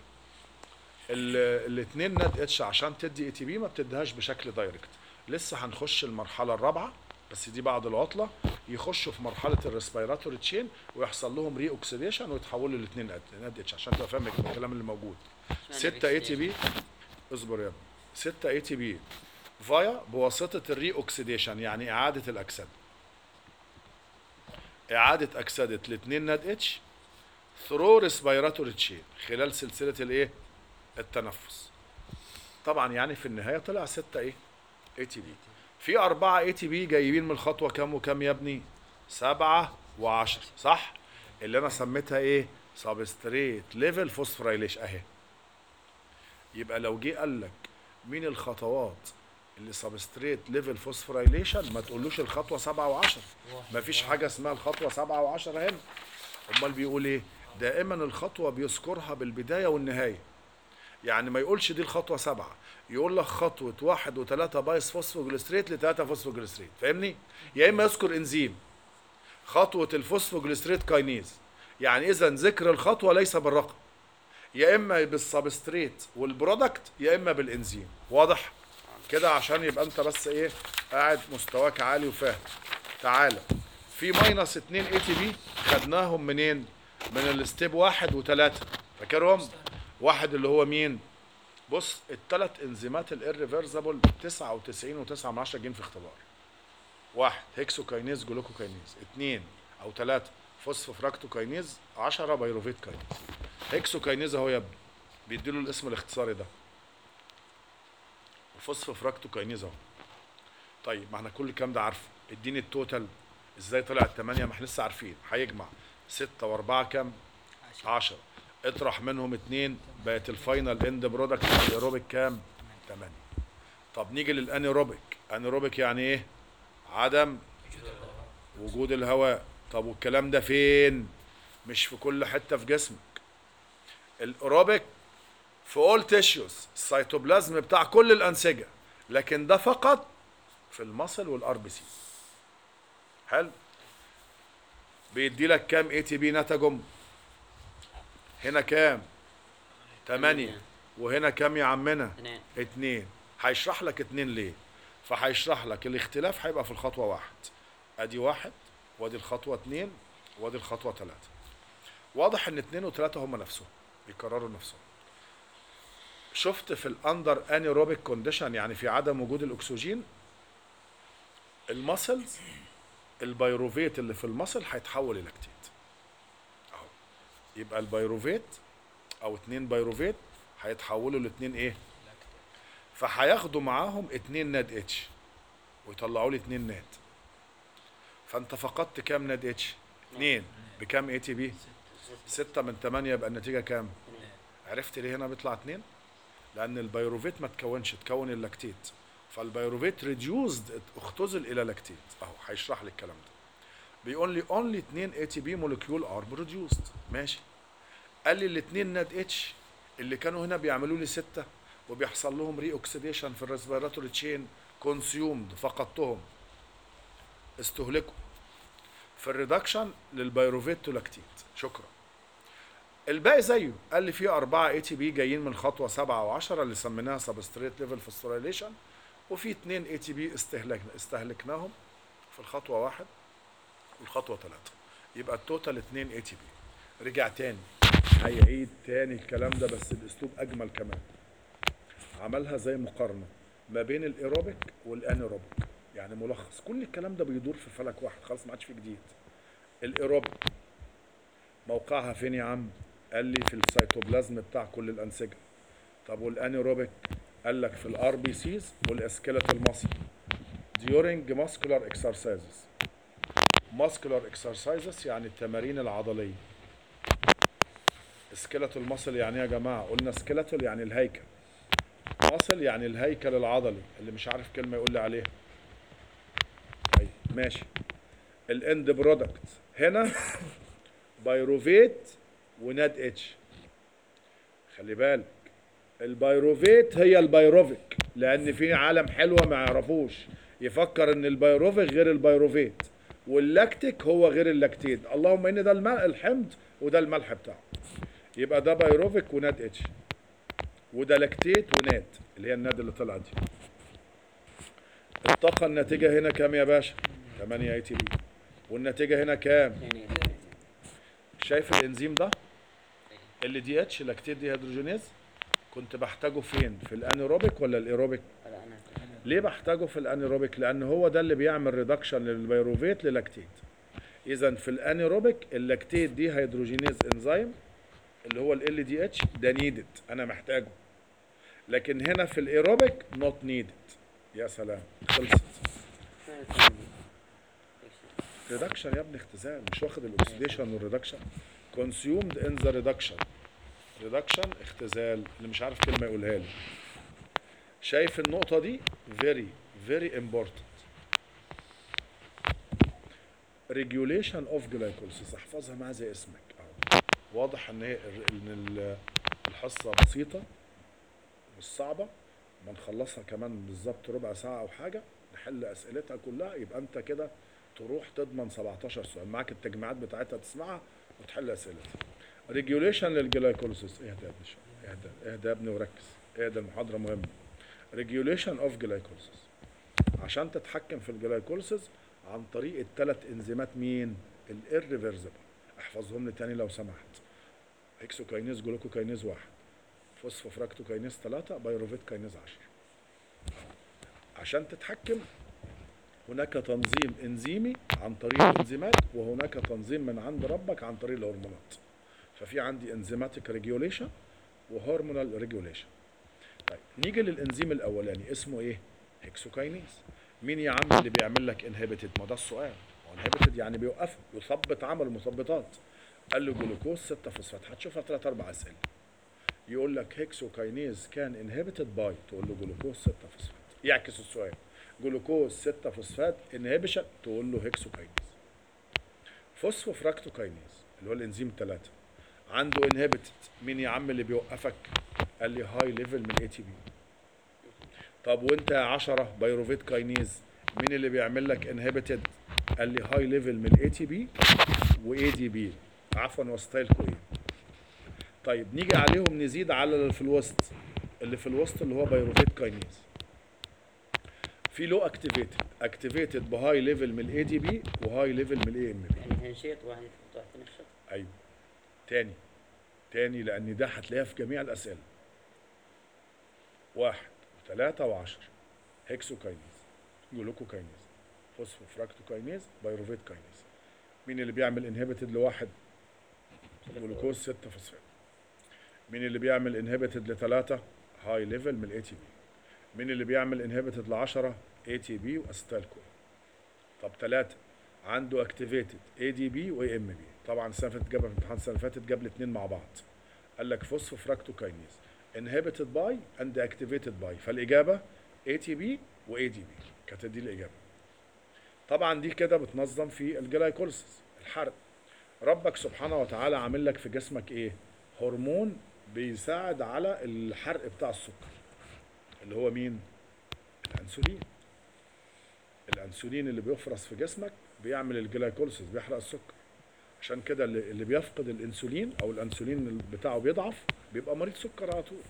الاثنين ناد اتش عشان تدي اي تي بي ما بتديهاش بشكل دايركت لسه هنخش المرحله الرابعه بس دي بعد العطله يخشوا في مرحله الريسبيراتوري تشين ويحصل لهم ري اوكسيديشن ويتحولوا لاثنين ناد اتش عشان تبقى فاهم الكلام اللي موجود 6 اي تي بي اصبر يا ابني 6 اي تي بي فايا بواسطه الري اوكسيديشن يعني اعاده الاكسده اعاده اكسده الاثنين ناد اتش ثرو ريسبيراتوري تشين خلال سلسله الايه التنفس طبعا يعني في النهايه طلع 6 ايه اي تي بي في أربعة اي تي بي جايبين من الخطوة كام وكام يا ابني؟ سبعة وعشرة صح؟ اللي أنا سميتها إيه؟ سبستريت ليفل فوسفوريليش أهي يبقى لو جه قال لك مين الخطوات اللي سبستريت ليفل فوسفوريليشن ما تقولوش الخطوة سبعة وعشرة مفيش حاجة اسمها الخطوة سبعة وعشرة هنا أمال بيقول إيه؟ دائما الخطوة بيذكرها بالبداية والنهاية يعني ما يقولش دي الخطوة سبعة يقول لك خطوة واحد وثلاثة بايس فوسفوجليستريت لثلاثة فوسفوجليستريت فاهمني؟ يا إما يذكر إنزيم خطوة الفوسفوجليستريت كاينيز يعني إذا ذكر الخطوة ليس بالرقم يا إما بالسبستريت والبرودكت يا إما بالإنزيم واضح؟ كده عشان يبقى أنت بس إيه قاعد مستواك عالي وفاهم تعالى في ماينس 2 اي تي بي خدناهم منين؟ من الستيب واحد وثلاثة فاكرهم؟ واحد اللي هو مين؟ بص الثلاث انزيمات الاريفرسبل 99 و9 من 10 جايين في اختبار واحد هيكسوكاينيز جلوكوكاينيز اتنين او ثلاثة فوسفوفراكتوكاينيز 10 بايروفيت كاينيز هيكسوكاينيز اهو يا ابني بيديله الاسم الاختصاري ده وفوسفوفراكتوكاينيز اهو طيب ما احنا كل الكلام ده عارفه اديني التوتال ازاي طلع الثمانية ما احنا لسه عارفين هيجمع ستة واربعة كام؟ 10 اطرح منهم اتنين بقت الفاينل اند برودكت الايروبيك كام؟ 8 طب نيجي للانيروبيك انيروبيك يعني ايه؟ عدم وجود الهواء طب والكلام ده فين؟ مش في كل حتة في جسمك الايروبيك في اول تيشوز السيتوبلازم بتاع كل الانسجة لكن ده فقط في المصل والار بي سي حلو بيدي لك كام اي تي بي نتجم هنا كام تمانية وهنا كام يا عمنا اثنين اتنين هيشرح لك اتنين ليه فهيشرح لك الاختلاف هيبقى في الخطوة واحد ادي واحد وادي الخطوة اتنين وادي الخطوة تلاتة واضح ان اتنين وتلاتة هما نفسهم بيكرروا نفسهم شفت في الاندر انيروبيك كونديشن يعني في عدم وجود الاكسجين المسلز البيروفيت اللي في المصل هيتحول للاكتيت اهو يبقى البيروفيت او اتنين بيروفيت هيتحولوا لاتنين ايه فهياخدوا معاهم اتنين ناد اتش ويطلعوا لي اتنين ناد فانت فقدت كام ناد اتش اتنين بكام اي تي بي ستة من تمانية يبقى النتيجة كام عرفت ليه هنا بيطلع اتنين لان البيروفيت ما تكونش تكون اللاكتيت فالبيروفيت ريديوزد اختزل الى لاكتيت اهو هيشرح لي الكلام ده بيقول لي اونلي 2 اي تي بي مولكيول ار بروديوسد ماشي قال لي الاثنين ناد اتش اللي كانوا هنا بيعملوا لي ستة وبيحصل لهم ري اوكسيديشن في الريسبيراتوري تشين كونسيومد فقدتهم استهلكوا في الريدكشن للبيروفيت تو لاكتيت شكرا الباقي زيه قال لي في أربعة اي تي بي جايين من خطوة سبعة وعشرة اللي سميناها سبستريت ليفل فوسفوريليشن وفي اتنين اي تي بي استهلكنا استهلكناهم في الخطوة واحد والخطوة ثلاثة يبقى التوتال اتنين اي تي بي رجع تاني هيعيد تاني الكلام ده بس باسلوب اجمل كمان عملها زي مقارنة ما بين الايروبيك والانيروبيك يعني ملخص كل الكلام ده بيدور في فلك واحد خلاص ما عادش فيه جديد الايروبيك موقعها فين يا عم قال لي في السيتوبلازم بتاع كل الانسجه طب والانيروبيك قال لك في الار بي سيز والاسكيلتال ماسل during muscular exercises muscular exercises يعني التمارين العضليه سكيلتال ماسل يعني ايه يا جماعه قلنا سكيلتال يعني الهيكل ماسل يعني الهيكل العضلي اللي مش عارف كلمه يقول لي عليها طيب ماشي الاند برودكت هنا بايروفيت وناد اتش خلي بالك البيروفيت هي البيروفيك لان في عالم حلوه ما يعرفوش يفكر ان البيروفيك غير البيروفيت واللاكتيك هو غير اللاكتيد اللهم ان ده الماء الحمض وده الملح بتاعه يبقى ده بايروفيك وناد اتش وده لاكتيت وناد اللي هي الناد اللي طلعت دي الطاقه الناتجه هنا كام يا باشا 8 اي تي بي والنتيجه هنا كام اثنين شايف الانزيم ده اللي دي اتش لاكتيت دي هيدروجينيز كنت بحتاجه فين في الانيروبيك ولا الايروبيك هذا انا ليه بحتاجه في الانيروبيك لان هو ده اللي بيعمل ريدكشن للبيروفيت للاكتيت اذا في الانيروبيك اللاكتيت دي هيدروجينيز انزيم اللي هو ال دي اتش ده نيدد انا محتاجه لكن هنا في الايروبيك نوت نيدد يا سلام خلصت ريدكشن يا ابني اختزال مش واخد الاكسيديشن والريدكشن كونسيومد ان ذا ريدكشن ريدكشن اختزال اللي مش عارف كلمه يقولها لي شايف النقطه دي very very important regulation of glycolysis احفظها معايا زي اسمك اهو واضح ان هي ان ال- الحصه بسيطه مش صعبه ما نخلصها كمان بالظبط ربع ساعه او حاجه نحل اسئلتها كلها يبقى انت كده تروح تضمن 17 سؤال معاك التجميعات بتاعتها تسمعها وتحل اسئلتها ريجوليشن للجلايكوليسيس اهدى يا ابني شوية. اهدى اهدى يا ابني وركز اهدى المحاضره مهمه ريجوليشن اوف جلايكوليسيس عشان تتحكم في الجلايكوليسيس عن طريق الثلاث انزيمات مين الirreversible احفظهم لي تاني لو سمحت هيكسوكاينيز جلوكوكاينيز واحد فوسفوفراكتوكاينيز ثلاثة بايروفيت كاينيز عشر عشان تتحكم هناك تنظيم انزيمي عن طريق الانزيمات وهناك تنظيم من عند ربك عن طريق الهرمونات ففي عندي انزيماتيك ريجوليشن وهرمونال ريجوليشن طيب نيجي للانزيم الاولاني اسمه ايه هيكسوكاينيز مين يا عم اللي بيعمل لك انهبيتد ما ده السؤال هو انهبيتد يعني بيوقفه يثبط عمل المثبطات قال له جلوكوز 6 فوسفات هتشوفها ثلاث اربع اسئله يقول لك هيكسوكاينيز كان انهبيتد باي تقول له جلوكوز 6 فوسفات يعكس السؤال جلوكوز 6 فوسفات انهبيشن تقول له هيكسوكاينيز فوسفوفراكتوكاينيز اللي هو الانزيم 3 عنده انهبيتد مين يا عم اللي بيوقفك قال لي هاي ليفل من اي تي بي طب وانت يا 10 بايروفيت كاينيز مين اللي بيعمل لك انهبيتد قال لي هاي ليفل من اي تي بي واي دي بي عفوا وستايلكو ايه طيب نيجي عليهم نزيد على اللي في الوسط اللي في الوسط اللي هو بايروفيت كاينيز في لو اكتيفيتد اكتيفيتد بهاي ليفل من الاي دي بي وهاي ليفل من الاي ام بي يعني تنشيط واحد يفوت واحد تنشط ايوه تاني تاني لان ده هتلاقيها في جميع الاسئله واحد وثلاثة وعشر هيكسوكاينيز جلوكوكاينيز فوسفوفراكتوكاينيز بايروفيت كاينيز مين اللي بيعمل انهبيتد لواحد جلوكوز 6 فوسفات مين اللي بيعمل انهبيتد لثلاثة هاي ليفل من الاي تي بي مين اللي بيعمل انهبيتد ل 10 اي تي بي واستالكو طب ثلاثة عنده اكتيفيتد اي دي بي واي ام بي طبعا السنه اللي فاتت جاب في الامتحان السنه اللي فاتت جاب الاثنين مع بعض قال لك فوسفوفراكتوكاينيز انهبيتد باي اند اكتيفيتد باي فالاجابه اي تي بي واي دي بي كانت دي الاجابه طبعا دي كده بتنظم في الجلايكوليسيس الحرق ربك سبحانه وتعالى عامل لك في جسمك ايه هرمون بيساعد على الحرق بتاع السكر اللي هو مين الانسولين الانسولين اللي بيفرز في جسمك بيعمل الجلايكوليسيس بيحرق السكر عشان كده اللي اللي بيفقد الانسولين او الانسولين بتاعه بيضعف بيبقى مريض سكر على طول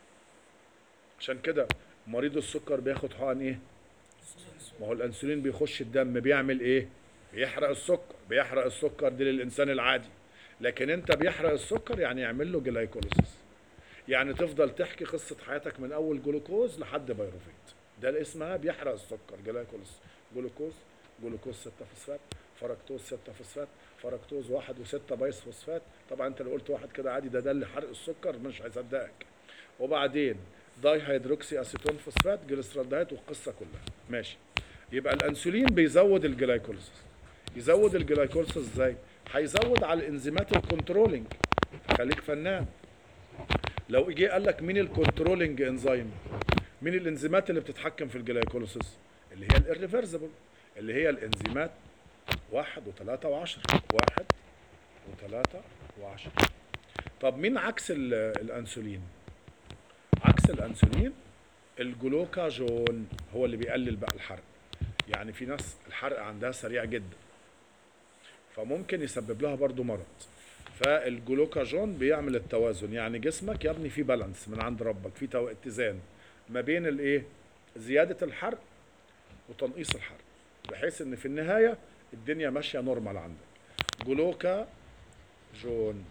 عشان كده مريض السكر بياخد حقن ايه ما هو الانسولين بيخش الدم بيعمل ايه بيحرق السكر بيحرق السكر دي للانسان العادي لكن انت بيحرق السكر يعني يعمل له جلايكوليسيس يعني تفضل تحكي قصة حياتك من أول جلوكوز لحد بايروفيت ده اللي اسمها بيحرق السكر جلايكوليس جلوكوز جلوكوز 6 فوسفات فركتوز 6 فوسفات فركتوز واحد وستة بايس فوسفات طبعا انت لو قلت واحد كده عادي ده ده اللي حرق السكر مش هيصدقك وبعدين داي هيدروكسي اسيتون فوسفات جليسرالدهيد والقصة كلها ماشي يبقى الانسولين بيزود الجلايكوليسيس يزود الجلايكوليسيس ازاي هيزود على الانزيمات الكنترولينج خليك فنان لو اجي قال لك مين الكنترولنج انزيم مين الانزيمات اللي بتتحكم في الجلايكوليسيس اللي هي الirreversible اللي هي الانزيمات واحد وثلاثة وعشرة واحد وثلاثة وعشرة طب مين عكس ال- الانسولين عكس الانسولين الجلوكاجون هو اللي بيقلل بقى الحرق يعني في ناس الحرق عندها سريع جدا فممكن يسبب لها برضو مرض فالجلوكاجون بيعمل التوازن يعني جسمك يا ابني في بالانس من عند ربك في تو- اتزان ما بين الايه زياده الحرق وتنقيص الحرق بحيث ان في النهايه الدنيا ماشيه نورمال عندك جلوكا جون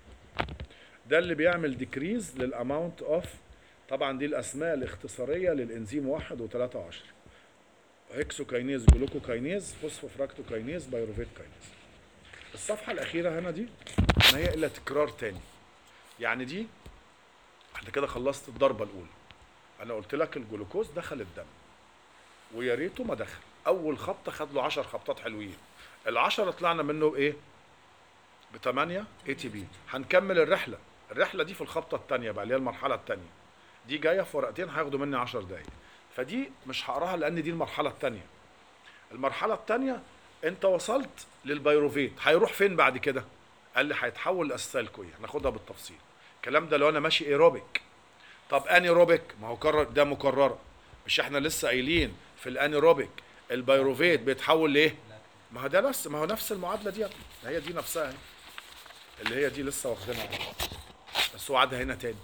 ده اللي بيعمل ديكريز للاماونت اوف طبعا دي الاسماء الاختصاريه للانزيم واحد وثلاثة وعشرة هيكسوكاينيز جلوكوكاينيز فوسفوفراكتوكاينيز بايروفيت كاينيز الصفحه الاخيره هنا دي ما هي الا تكرار تاني يعني دي احنا كده خلصت الضربه الاولى انا قلت لك الجلوكوز دخل الدم ويا ريته ما دخل اول خبطه خد له 10 خبطات حلوين العشرة طلعنا منه بايه ب 8 اي تي بي هنكمل الرحله الرحله دي في الخبطه الثانيه بقى اللي هي المرحله الثانيه دي جايه في ورقتين هياخدوا مني 10 دقايق فدي مش هقراها لان دي المرحله الثانيه المرحله الثانيه انت وصلت للبيروفيت هيروح فين بعد كده قال لي هيتحول لاسيتالكوين هناخدها بالتفصيل الكلام ده لو انا ماشي ايروبيك طب انيروبيك ما هو كرر ده مكرره مش احنا لسه قايلين في الانيروبيك البيروفيت بيتحول لايه ما هو ده نفس ما هو نفس المعادله دي يا ابني. هي دي نفسها اهي. اللي هي دي لسه واخدينها بس هو عادها هنا تاني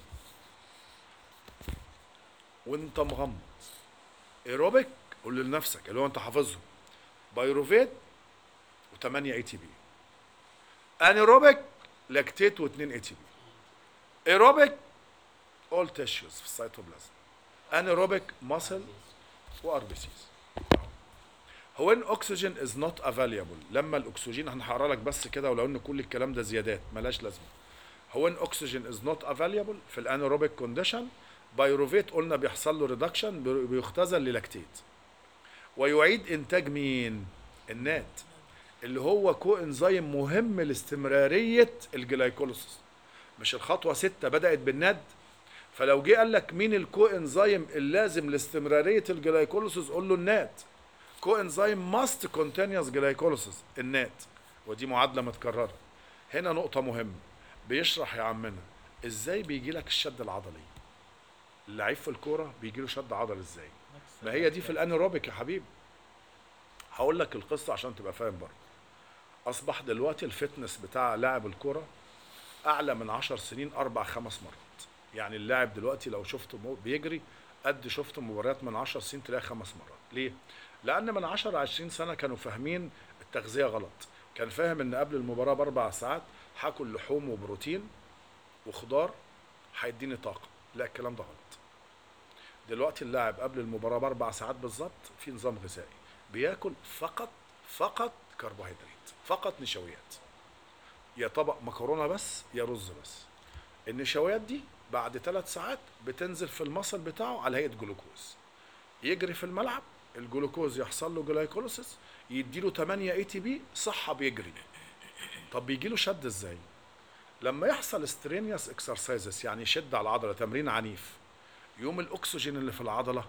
وانت مغمض ايروبيك قول لنفسك اللي هو انت حافظهم بايروفيت و8 اي تي بي انيروبيك لاكتيت و2 اي تي بي ايروبيك اول تيشوز في السيتوبلازم انيروبيك ماسل وار بي سيز هو ان اوكسجين از نوت افاليبل لما الاكسجين انا هقرا لك بس كده ولو ان كل الكلام ده زيادات ملاش لازمه هو ان اوكسجين از نوت افاليبل في الانيروبيك كونديشن بايروفيت قلنا بيحصل له ريدكشن بيختزل للاكتيت ويعيد انتاج مين النات اللي هو كو انزيم مهم لاستمراريه الجلايكوليسيس مش الخطوه ستة بدات بالند فلو جه قال لك مين الكو انزيم اللازم لاستمراريه الجلايكوليسيس قول له النات كو انزيم ماست كونتينيوس جلايكوليسيس النات ودي معادله متكرره هنا نقطه مهمه بيشرح يا عمنا ازاي بيجي لك الشد العضلي اللعيب في الكوره بيجي له شد عضلي ازاي ما هي دي في الانيروبيك يا حبيبي هقول لك القصه عشان تبقى فاهم برضه اصبح دلوقتي الفتنس بتاع لاعب الكوره اعلى من عشر سنين اربع خمس مرات يعني اللاعب دلوقتي لو شفته مو- بيجري قد شفت مباريات من عشر سنين تلاقي خمس مرات ليه لان من 10 20 سنه كانوا فاهمين التغذيه غلط كان فاهم ان قبل المباراه باربع ساعات هاكل لحوم وبروتين وخضار هيديني طاقه لا الكلام ده غلط دلوقتي اللاعب قبل المباراه باربع ساعات بالظبط في نظام غذائي بياكل فقط فقط كربوهيدرات فقط نشويات يا طبق مكرونه بس يا رز بس النشويات دي بعد ثلاث ساعات بتنزل في المصل بتاعه على هيئه جلوكوز يجري في الملعب الجلوكوز يحصل له جلايكوليسيس يديله 8 اي تي بي صحه بيجري طب بيجي له شد ازاي لما يحصل سترينيوس اكسرسايزز يعني يشد على العضله تمرين عنيف يوم الاكسجين اللي في العضله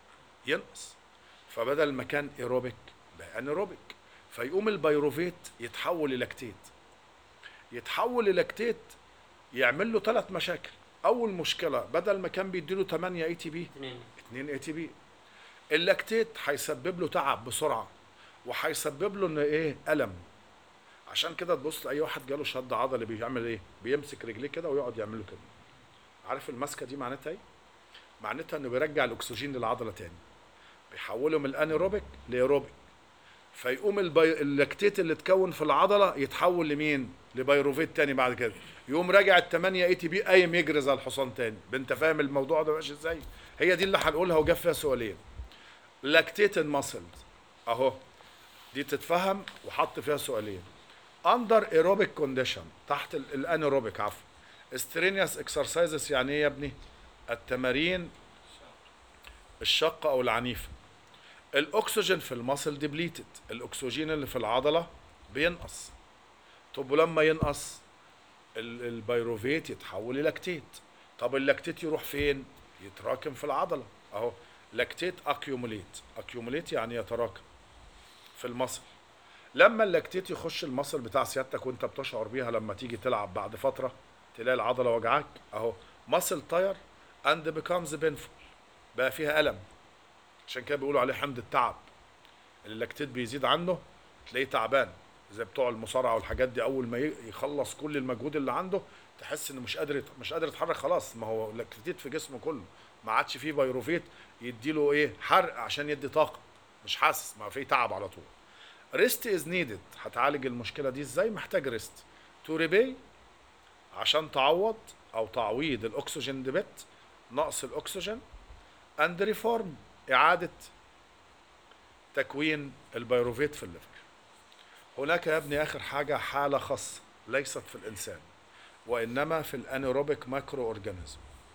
ينقص فبدل ما كان ايروبيك بقى انيروبيك فيقوم البيروفيت يتحول للاكتيت يتحول للاكتيت يعمل له ثلاث مشاكل اول مشكله بدل ما كان بيديله 8 اي تي بي اثنين 2 اي تي بي اللاكتيت هيسبب له تعب بسرعه وهيسبب له ان ايه الم عشان كده تبص لاي واحد جاله شد عضلي بيعمل ايه بيمسك رجليه كده ويقعد يعمل له كده عارف المسكه دي معناتها ايه معناتها انه بيرجع الاكسجين للعضله تاني بيحوله من الانيروبيك لايروبيك فيقوم البي... اللاكتيت اللي اتكون في العضله يتحول لمين لبيروفيت تاني بعد كده يقوم راجع ال 8 اي تي بي قايم يجري زي الحصان تاني انت فاهم الموضوع ده ماشي ازاي هي دي اللي هنقولها وجاب فيها سؤالين لاكتيتد ماسلز اهو دي تتفهم وحط فيها سؤالين اندر ايروبيك كونديشن تحت ال- الانيروبيك عفوا استرينيوس اكسرسايزز يعني ايه يا ابني التمارين الشاقه او العنيفه الاكسجين في الماسل ديبليتد الاكسجين اللي في العضله بينقص طب ولما ينقص ال- البيروفيت يتحول للاكتيت طب اللاكتيت يروح فين يتراكم في العضله اهو لاكتيت اكيوموليت اكيوموليت يعني يتراكم في المصل لما اللاكتيت يخش المصل بتاع سيادتك وانت بتشعر بيها لما تيجي تلعب بعد فتره تلاقي العضله وجعاك اهو ماسل تاير اند بيكامز بينفول بقى فيها الم عشان كده بيقولوا عليه حمض التعب اللاكتيت بيزيد عنه تلاقيه تعبان زي بتوع المصارعه والحاجات دي اول ما ي- يخلص كل المجهود اللي عنده تحس انه مش قادر يت- مش قادر يتحرك خلاص ما هو اللاكتيت في جسمه كله ما عادش فيه بيروفيت يديله ايه حرق عشان يدي طاقه مش حاسس ما فيه تعب على طول ريست از نيدد هتعالج المشكله دي ازاي محتاج ريست تو ريبي عشان تعوض او تعويض الاكسجين ديبت نقص الاكسجين اند ريفورم اعاده تكوين البيروفيت في الليفر هناك يا ابني اخر حاجه حاله خاصه ليست في الانسان وانما في الانيروبيك ماكرو اورجانيزم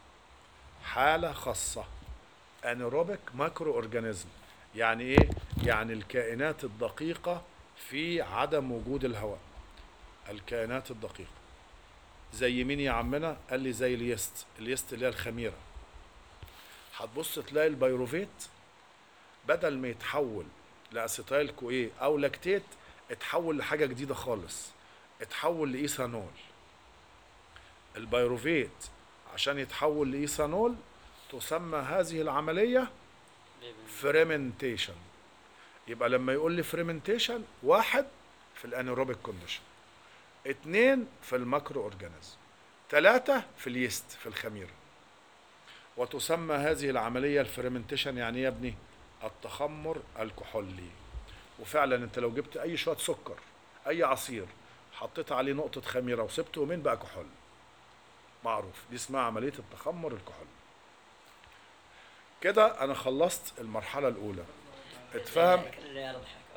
حاله خاصه انيروبيك ماكرو اورجانيزم يعني ايه يعني الكائنات الدقيقه في عدم وجود الهواء الكائنات الدقيقه زي مين يا عمنا قال لي زي اليست اليست اللي هي الخميره هتبص تلاقي البيروفيت بدل ما يتحول لاسيتايل كويه او لاكتيت اتحول لحاجه جديده خالص اتحول لايثانول البيروفيت عشان يتحول لايثانول تسمى هذه العمليه فريمنتيشن يبقى لما يقول لي فريمنتيشن واحد في الانيروبيك كونديشن اتنين في الماكرو اورجانيزم ثلاثة في اليست في الخميرة وتسمى هذه العملية الفريمنتيشن يعني إيه يا ابني التخمر الكحولي وفعلا انت لو جبت اي شوية سكر اي عصير حطيت عليه نقطة خميرة وسبته يومين بقى كحول معروف دي اسمها عملية التخمر الكحولي كده انا خلصت المرحلة الاولى اتفهم الرياض الحكم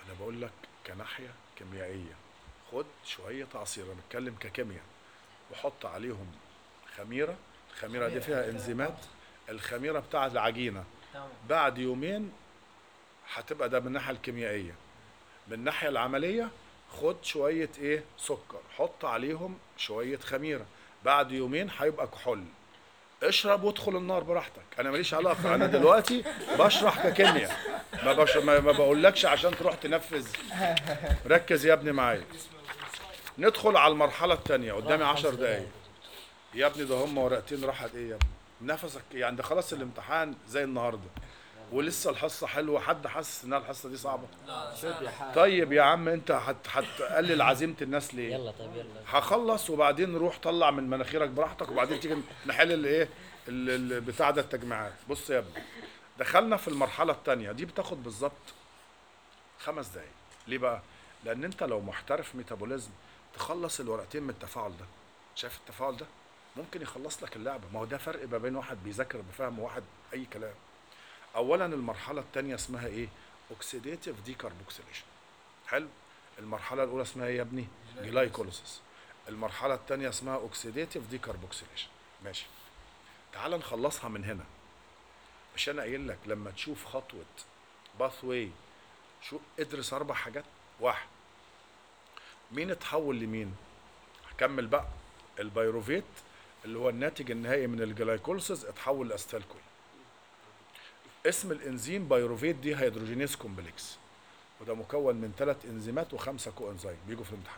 انا بقول لك كناحيه كيميائيه خد شويه عصير انا بتكلم ككيمياء وحط عليهم خميره الخميره دي فيها انزيمات الخميره بتاعت العجينه تمام بعد يومين هتبقى ده من الناحيه الكيميائيه من الناحيه العمليه خد شويه ايه سكر حط عليهم شويه خميره بعد يومين هيبقى كحول اشرب وادخل النار براحتك انا ماليش علاقه انا دلوقتي بشرح ككيمياء ما, بش... ما ما بقولكش عشان تروح تنفذ ركز يا ابني معايا ندخل على المرحله الثانيه قدامي راح عشر خمس دقايق يا ابني ده هم ورقتين راحت ايه يا ابني نفسك يعني ده خلاص الامتحان زي النهارده ولسه الحصه حلوه حد حاسس انها الحصه دي صعبه شوف يا حاج طيب يا عم انت هت- هتقلل عزيمه الناس ليه يلا طيب يلا هخلص وبعدين روح طلع من مناخيرك براحتك وبعدين تيجي نحل الايه ال- ال- بتاع ده التجميعات بص يا ابني دخلنا في المرحله الثانيه دي بتاخد بالظبط خمس دقايق ليه بقى لان انت لو محترف ميتابوليزم تخلص الورقتين من التفاعل ده شايف التفاعل ده ممكن يخلص لك اللعبه ما هو ده فرق ما بين واحد بيذاكر بفهم وواحد اي كلام اولا المرحله الثانيه اسمها ايه اوكسيديتيف ديكربوكسيليشن حلو المرحله الاولى اسمها ايه يا ابني جلايكوليسيس المرحله الثانيه اسمها اوكسيديتيف ديكربوكسيليشن ماشي تعال نخلصها من هنا مش انا قايل لك لما تشوف خطوه باث واي شو ادرس اربع حاجات واحد مين اتحول لمين هكمل بقى البيروفيت اللي هو الناتج النهائي من الجلايكوليسيس اتحول لاستالكوين اسم الانزيم بايروفيت دي هيدروجينيز كومبلكس وده مكون من ثلاث انزيمات وخمسه كو انزيم بيجوا في الامتحان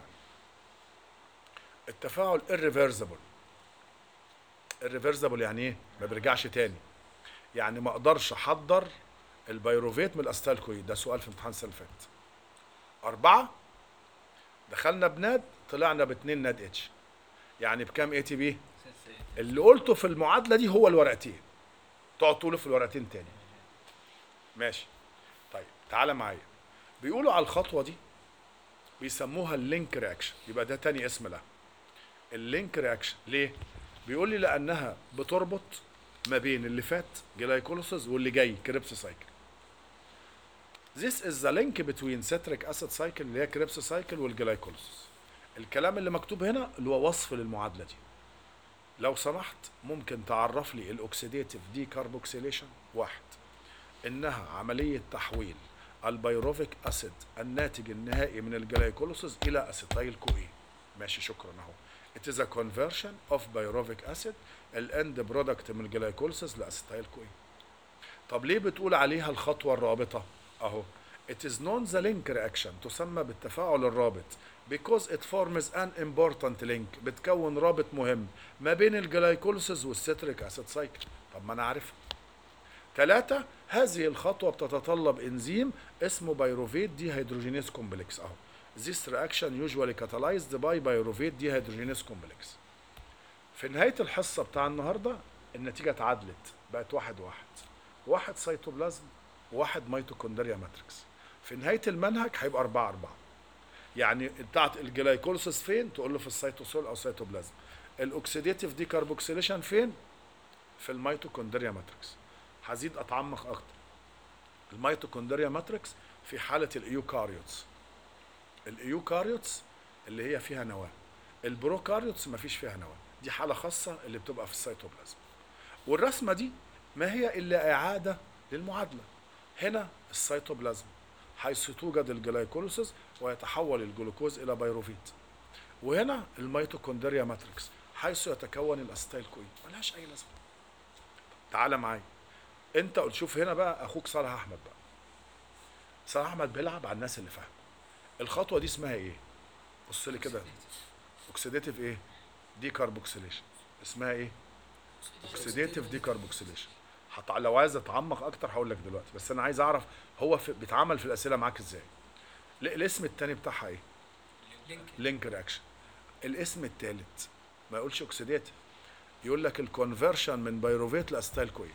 التفاعل irreversible irreversible يعني ايه ما بيرجعش تاني يعني ما اقدرش احضر البيروفيت من الاستالكويد ده سؤال في امتحان السنه اللي فاتت أربعة دخلنا بناد طلعنا باتنين ناد اتش يعني بكام اي تي بي اللي قلته في المعادلة دي هو الورقتين تقعد تقوله في الورقتين تاني ماشي طيب تعالى معايا بيقولوا على الخطوة دي بيسموها اللينك رياكشن يبقى ده تاني اسم لها اللينك رياكشن ليه بيقول لي لانها بتربط ما بين اللي فات جلايكوليسيس واللي جاي كريبس سايكل This is the link between citric acid cycle اللي هي كريبس سايكل والجلايكوليسيس الكلام اللي مكتوب هنا اللي هو وصف للمعادله دي لو سمحت ممكن تعرف لي الاكسيديتيف دي كاربوكسيليشن واحد انها عمليه تحويل البيروفيك اسيد الناتج النهائي من الجلايكوليسيس الى اسيتايل كوين ماشي شكرا اهو It is a conversion of pyruvic acid الاند برودكت من الجلايكوليسيس لاسيتايل كوين طب ليه بتقول عليها الخطوه الرابطه اهو It is known the link reaction تسمى بالتفاعل الرابط because it forms an important link بتكون رابط مهم ما بين الجلايكوليسيس والستريك اسيد سايكل طب ما انا عارفها ثلاثة هذه الخطوة بتتطلب انزيم اسمه بيروفيت دي هيدروجينيز كومبلكس اهو This reaction usually catalyzed by pyruvate dehydrogenase complex. في نهاية الحصة بتاع النهاردة النتيجة اتعادلت بقت واحد واحد. واحد سيتوبلازم وواحد ميتوكوندريا ماتريكس. في نهاية المنهج هيبقى أربعة أربعة. يعني بتاعت الجلايكوليسيس فين؟ تقول له في السيتوسول أو سيتوبلازم. الأكسيديتيف دي كاربوكسيليشن فين؟ في الميتوكوندريا ماتريكس. هزيد أتعمق أكتر. الميتوكوندريا ماتريكس في حالة الإيوكاريوتس. الايوكاريوتس اللي هي فيها نواه البروكاريوتس ما فيش فيها نواه دي حاله خاصه اللي بتبقى في السيتوبلازم والرسمه دي ما هي الا اعاده للمعادله هنا السيتوبلازم حيث توجد الجلايكوليسيس ويتحول الجلوكوز الى بيروفيت وهنا الميتوكوندريا ماتريكس حيث يتكون الاستايل كوين ملهاش اي لازمه تعالى معايا انت قلت شوف هنا بقى اخوك صالح احمد بقى صالح احمد بيلعب على الناس اللي فاهمه الخطوه دي اسمها ايه بص لي كده اوكسيديتيف ايه دي كاربوكسيليشن اسمها ايه اوكسيديتيف دي كاربوكسيليشن هت... لو عايز اتعمق اكتر هقول لك دلوقتي بس انا عايز اعرف هو في... بيتعمل في الاسئله معاك ازاي ل... الاسم التاني بتاعها ايه لينك لينك رياكشن الاسم التالت ما يقولش اوكسيديتيف يقول لك الكونفرشن من بيروفيت لاستايل كوي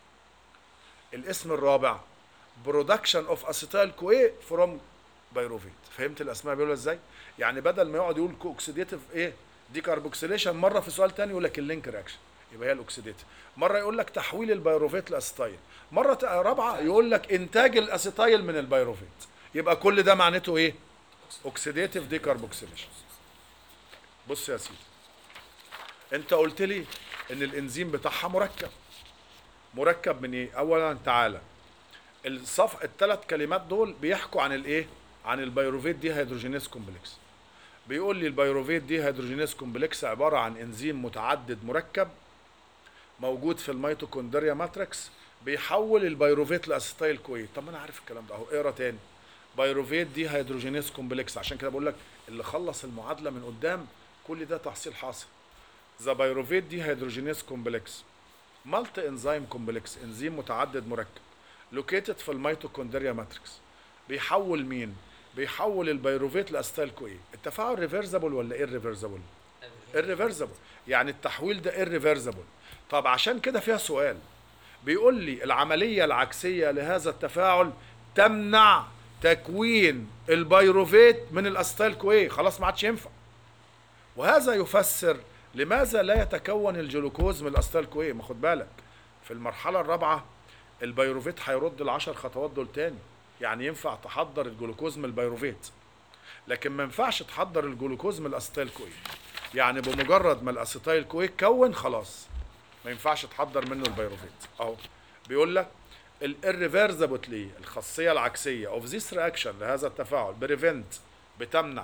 الاسم الرابع برودكشن اوف اسيتايل كوي فروم بيروفيت فهمت الاسماء بيقولوا ازاي يعني بدل ما يقعد يقول اوكسيديتيف ايه دي كاربوكسيليشن مره في سؤال تاني يقول لك اللينك رياكشن يبقى هي الاكسيديتيف مره يقول لك تحويل البيروفيت لاسيتايل مره ت- رابعه يقول لك انتاج الاسيتايل من البيروفيت يبقى كل ده معناته ايه اوكسيديتيف ديكربوكسيليشن بص يا سيدي انت قلت لي ان الانزيم بتاعها مركب مركب من ايه اولا تعالى الصف الثلاث كلمات دول بيحكوا عن الايه عن البيروفيت دي هيدروجينيز كومبلكس بيقول لي البيروفيت دي هيدروجينيز كومبلكس عباره عن انزيم متعدد مركب موجود في الميتوكوندريا ماتريكس بيحول البيروفيت لاسيتايل كوي طب ما انا عارف الكلام ده اهو اقرا تاني بيروفيت دي هيدروجينيز كومبلكس عشان كده بقول لك اللي خلص المعادله من قدام كل ده تحصيل حاصل ذا بيروفيت دي هيدروجينيز كومبلكس مالتي انزيم كومبلكس انزيم متعدد مركب لوكيتد في الميتوكوندريا ماتريكس بيحول مين بيحول البيروفيت لاسيتايل كوي التفاعل ريفرسبل ولا ايه ريفرسبل irreversible يعني التحويل ده irreversible طب عشان كده فيها سؤال بيقول لي العملية العكسية لهذا التفاعل تمنع تكوين البيروفيت من الاسيتايل كوي خلاص ما عادش ينفع وهذا يفسر لماذا لا يتكون الجلوكوز من الاسيتايل كوي ما خد بالك في المرحلة الرابعة البيروفيت هيرد العشر خطوات دول تاني يعني ينفع تحضر الجلوكوز من البيروفيت لكن ما ينفعش تحضر الجلوكوز من الاسيتايل كوي يعني بمجرد ما الاسيتايل كوي اتكون خلاص ما ينفعش تحضر منه البيروفيت اهو بيقول لك الirreversibly الخاصيه العكسيه اوف ذيس رياكشن لهذا التفاعل بريفنت بتمنع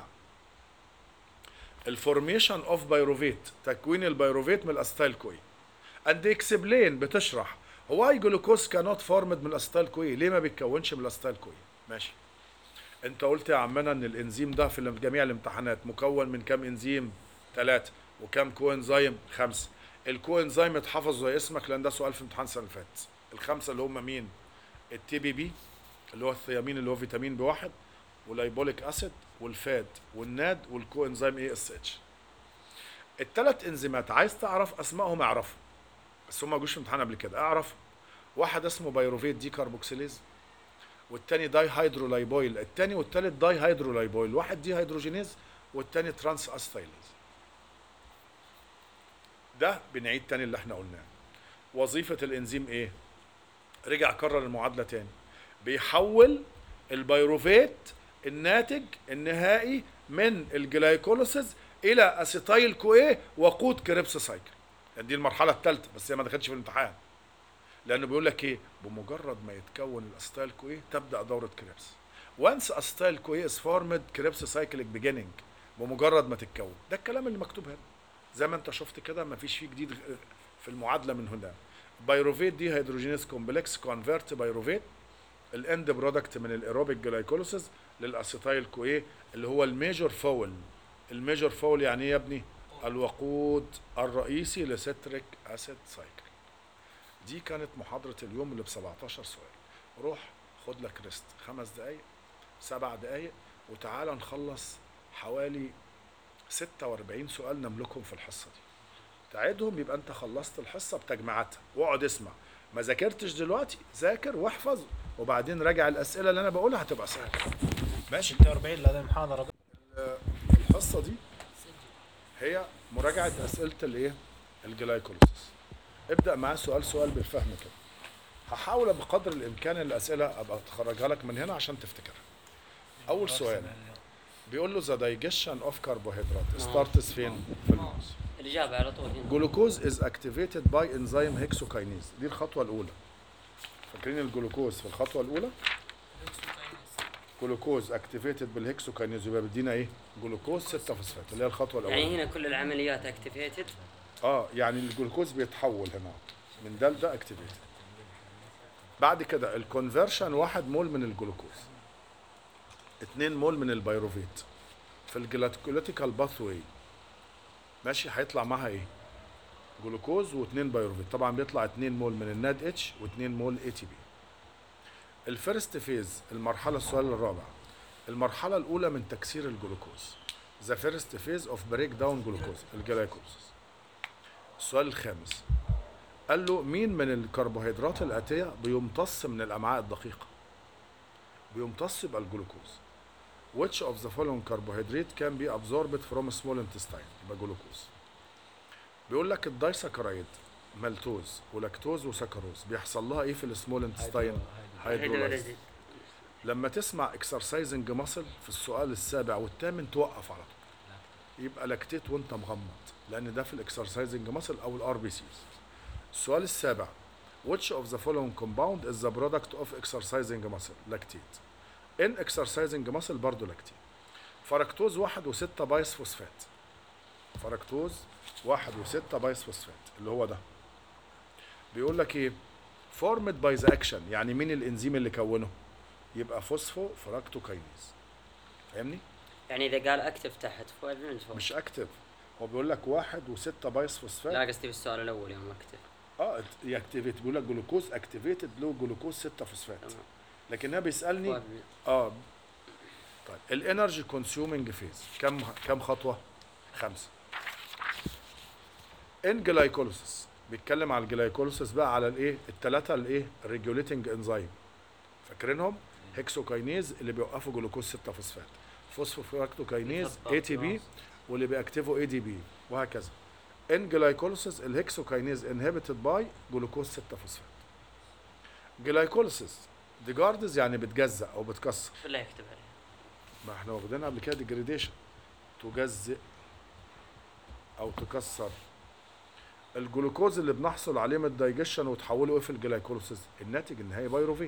الفورميشن اوف بيروفيت تكوين البيروفيت من الاسيتايل كوي اند اكسبلين بتشرح هواي جلوكوز كانوت فورمد من الاسيتايل كوي ليه ما بيتكونش من الاسيتايل كوي ماشي انت قلت يا عمنا ان الانزيم ده في جميع الامتحانات مكون من كام انزيم ثلاثة وكام كو انزيم خمسة الكو انزيم اتحفظ زي اسمك لان ده سؤال في امتحان السنه اللي فاتت الخمسه اللي هم مين التي بي بي اللي هو الثيامين اللي هو فيتامين بي واحد والايبوليك اسيد والفاد والناد والكو انزيم اي اس اتش الثلاث انزيمات عايز تعرف اسمائهم اعرفهم بس هم ما جوش في امتحان قبل كده اعرف واحد اسمه بيروفيت دي كاربوكسيليز والتاني داي هيدرولايبويل التاني والتالت داي هيدرولايبويل واحد دي هيدروجينيز والتاني ترانس استايليز ده بنعيد تاني اللي احنا قلناه وظيفة الانزيم ايه رجع كرر المعادلة تاني بيحول البيروفيت الناتج النهائي من الجلايكوليسيس الى اسيتايل كويه وقود كريبس سايكل يعني دي المرحلة الثالثة بس هي ما دخلتش في الامتحان لانه بيقول لك ايه بمجرد ما يتكون الاسيتايل كويه تبدا دوره كريبس وانس اسيتايل كويه از فورمد كريبس سايكليك بيجيننج بمجرد ما تتكون ده الكلام اللي مكتوب هنا زي ما انت شفت كده ما فيش فيه جديد غ- في المعادله من هنا بايروفيت دي هيدروجينيز كومبلكس كونفرت بايروفيت الاند برودكت من الايروبيك جلايكوليسيس للاسيتايل كويه اللي هو الميجور فول الميجور فول يعني ايه يا ابني الوقود الرئيسي لستريك اسيد سايكل دي كانت محاضرة اليوم اللي ب 17 سؤال روح خد لك ريست خمس دقايق سبع دقايق وتعالى نخلص حوالي 46 سؤال نملكهم في الحصة دي تعيدهم يبقى انت خلصت الحصة بتجميعاتها واقعد اسمع ما ذاكرتش دلوقتي ذاكر واحفظ وبعدين راجع الأسئلة اللي أنا بقولها هتبقى سهلة ماشي 46 لهذه المحاضرة الحصة دي هي مراجعة أسئلة الإيه؟ الجلايكوليسيس ابدأ معاه سؤال سؤال بالفهم كده هحاول بقدر الإمكان الأسئلة أبقى أتخرجها لك من هنا عشان تفتكرها أول سؤال بيقول له ذا دايجيشن اوف كربوهيدرات ستارتس فين؟ في الموز الاجابه على طول هنا جلوكوز از اكتيفيتد باي انزيم هيكسوكاينيز دي الخطوة الأولى فاكرين الجلوكوز في الخطوة الأولى؟ جلوكوز اكتيفيتد بالهيكسوكاينيز يبقى بيدينا ايه؟ جلوكوز 6 فوسفات اللي هي الخطوة الأولى يعني هنا كل العمليات اكتيفيتد اه يعني الجلوكوز بيتحول هنا من ده لده اكتيفيتد بعد كده الكونفرشن واحد مول من الجلوكوز اتنين مول من البيروفيت في الجلايكوليتيكال باثوي ماشي هيطلع معاها ايه جلوكوز واتنين بيروفيت طبعا بيطلع اتنين مول من الناد اتش واتنين مول اي تي بي الفيرست فيز المرحله السؤال الرابع المرحله الاولى من تكسير الجلوكوز ذا فيرست فيز اوف بريك داون جلوكوز الجلايكوزيس السؤال الخامس قال له مين من الكربوهيدرات الآتية بيمتص من الأمعاء الدقيقة بيمتص يبقى الجلوكوز which of the following carbohydrate can be absorbed from small intestine يبقى جلوكوز بيقول لك الدايسكرايد مالتوز ولاكتوز وسكروز بيحصل لها ايه في السمول انتستاين هيدروليز لما تسمع اكسرسايزنج ماسل في السؤال السابع والثامن توقف على طول يبقى لاكتيت وانت مغمض لان ده في الاكسرسايزنج ماسل او الار بي سيز السؤال السابع which of the following compound is the product of exercising muscle lactate in exercising muscle برضه لاكتيت فركتوز واحد وستة بايس فوسفات فركتوز واحد وستة بايس فوسفات اللي هو ده بيقول لك ايه formed by the action يعني مين الانزيم اللي كونه يبقى فوسفو فراكتوكاينيز فاهمني يعني اذا قال اكتف تحت فوق من فوق مش اكتف هو بيقول لك واحد وستة بايس فوسفات لا قصدي في السؤال الاول يوم اكتف اه ياكتيفيت بيقول لك جلوكوز اكتيفيتد له جلوكوز 6 فوسفات تمام لكن هو بيسالني فوق من- اه طيب الانرجي كونسيومينج فيز كم كم خطوه خمسه ان جلايكوليسيس بيتكلم على الجلايكوليسيس بقى على الايه الثلاثه الايه ريجوليتنج انزيم فاكرينهم هيكسوكاينيز اللي بيوقفوا جلوكوز 6 فوسفات فوسفوفراكتوكاينيز اي تي بي واللي بيأكتيفوا اي دي بي وهكذا ان جلايكوليسيس الهيكسوكاينيز انهبيتد باي جلوكوز 6 فوسفات جلايكوليسيس ديجاردز يعني بتجزأ او بتكسر شو اللي يكتب عليه؟ ما احنا واخدينها قبل كده ديجريديشن تجزئ او تكسر الجلوكوز اللي بنحصل عليه من الدايجيشن وتحوله ايه في الجلايكوليسيس الناتج النهائي بايروفيت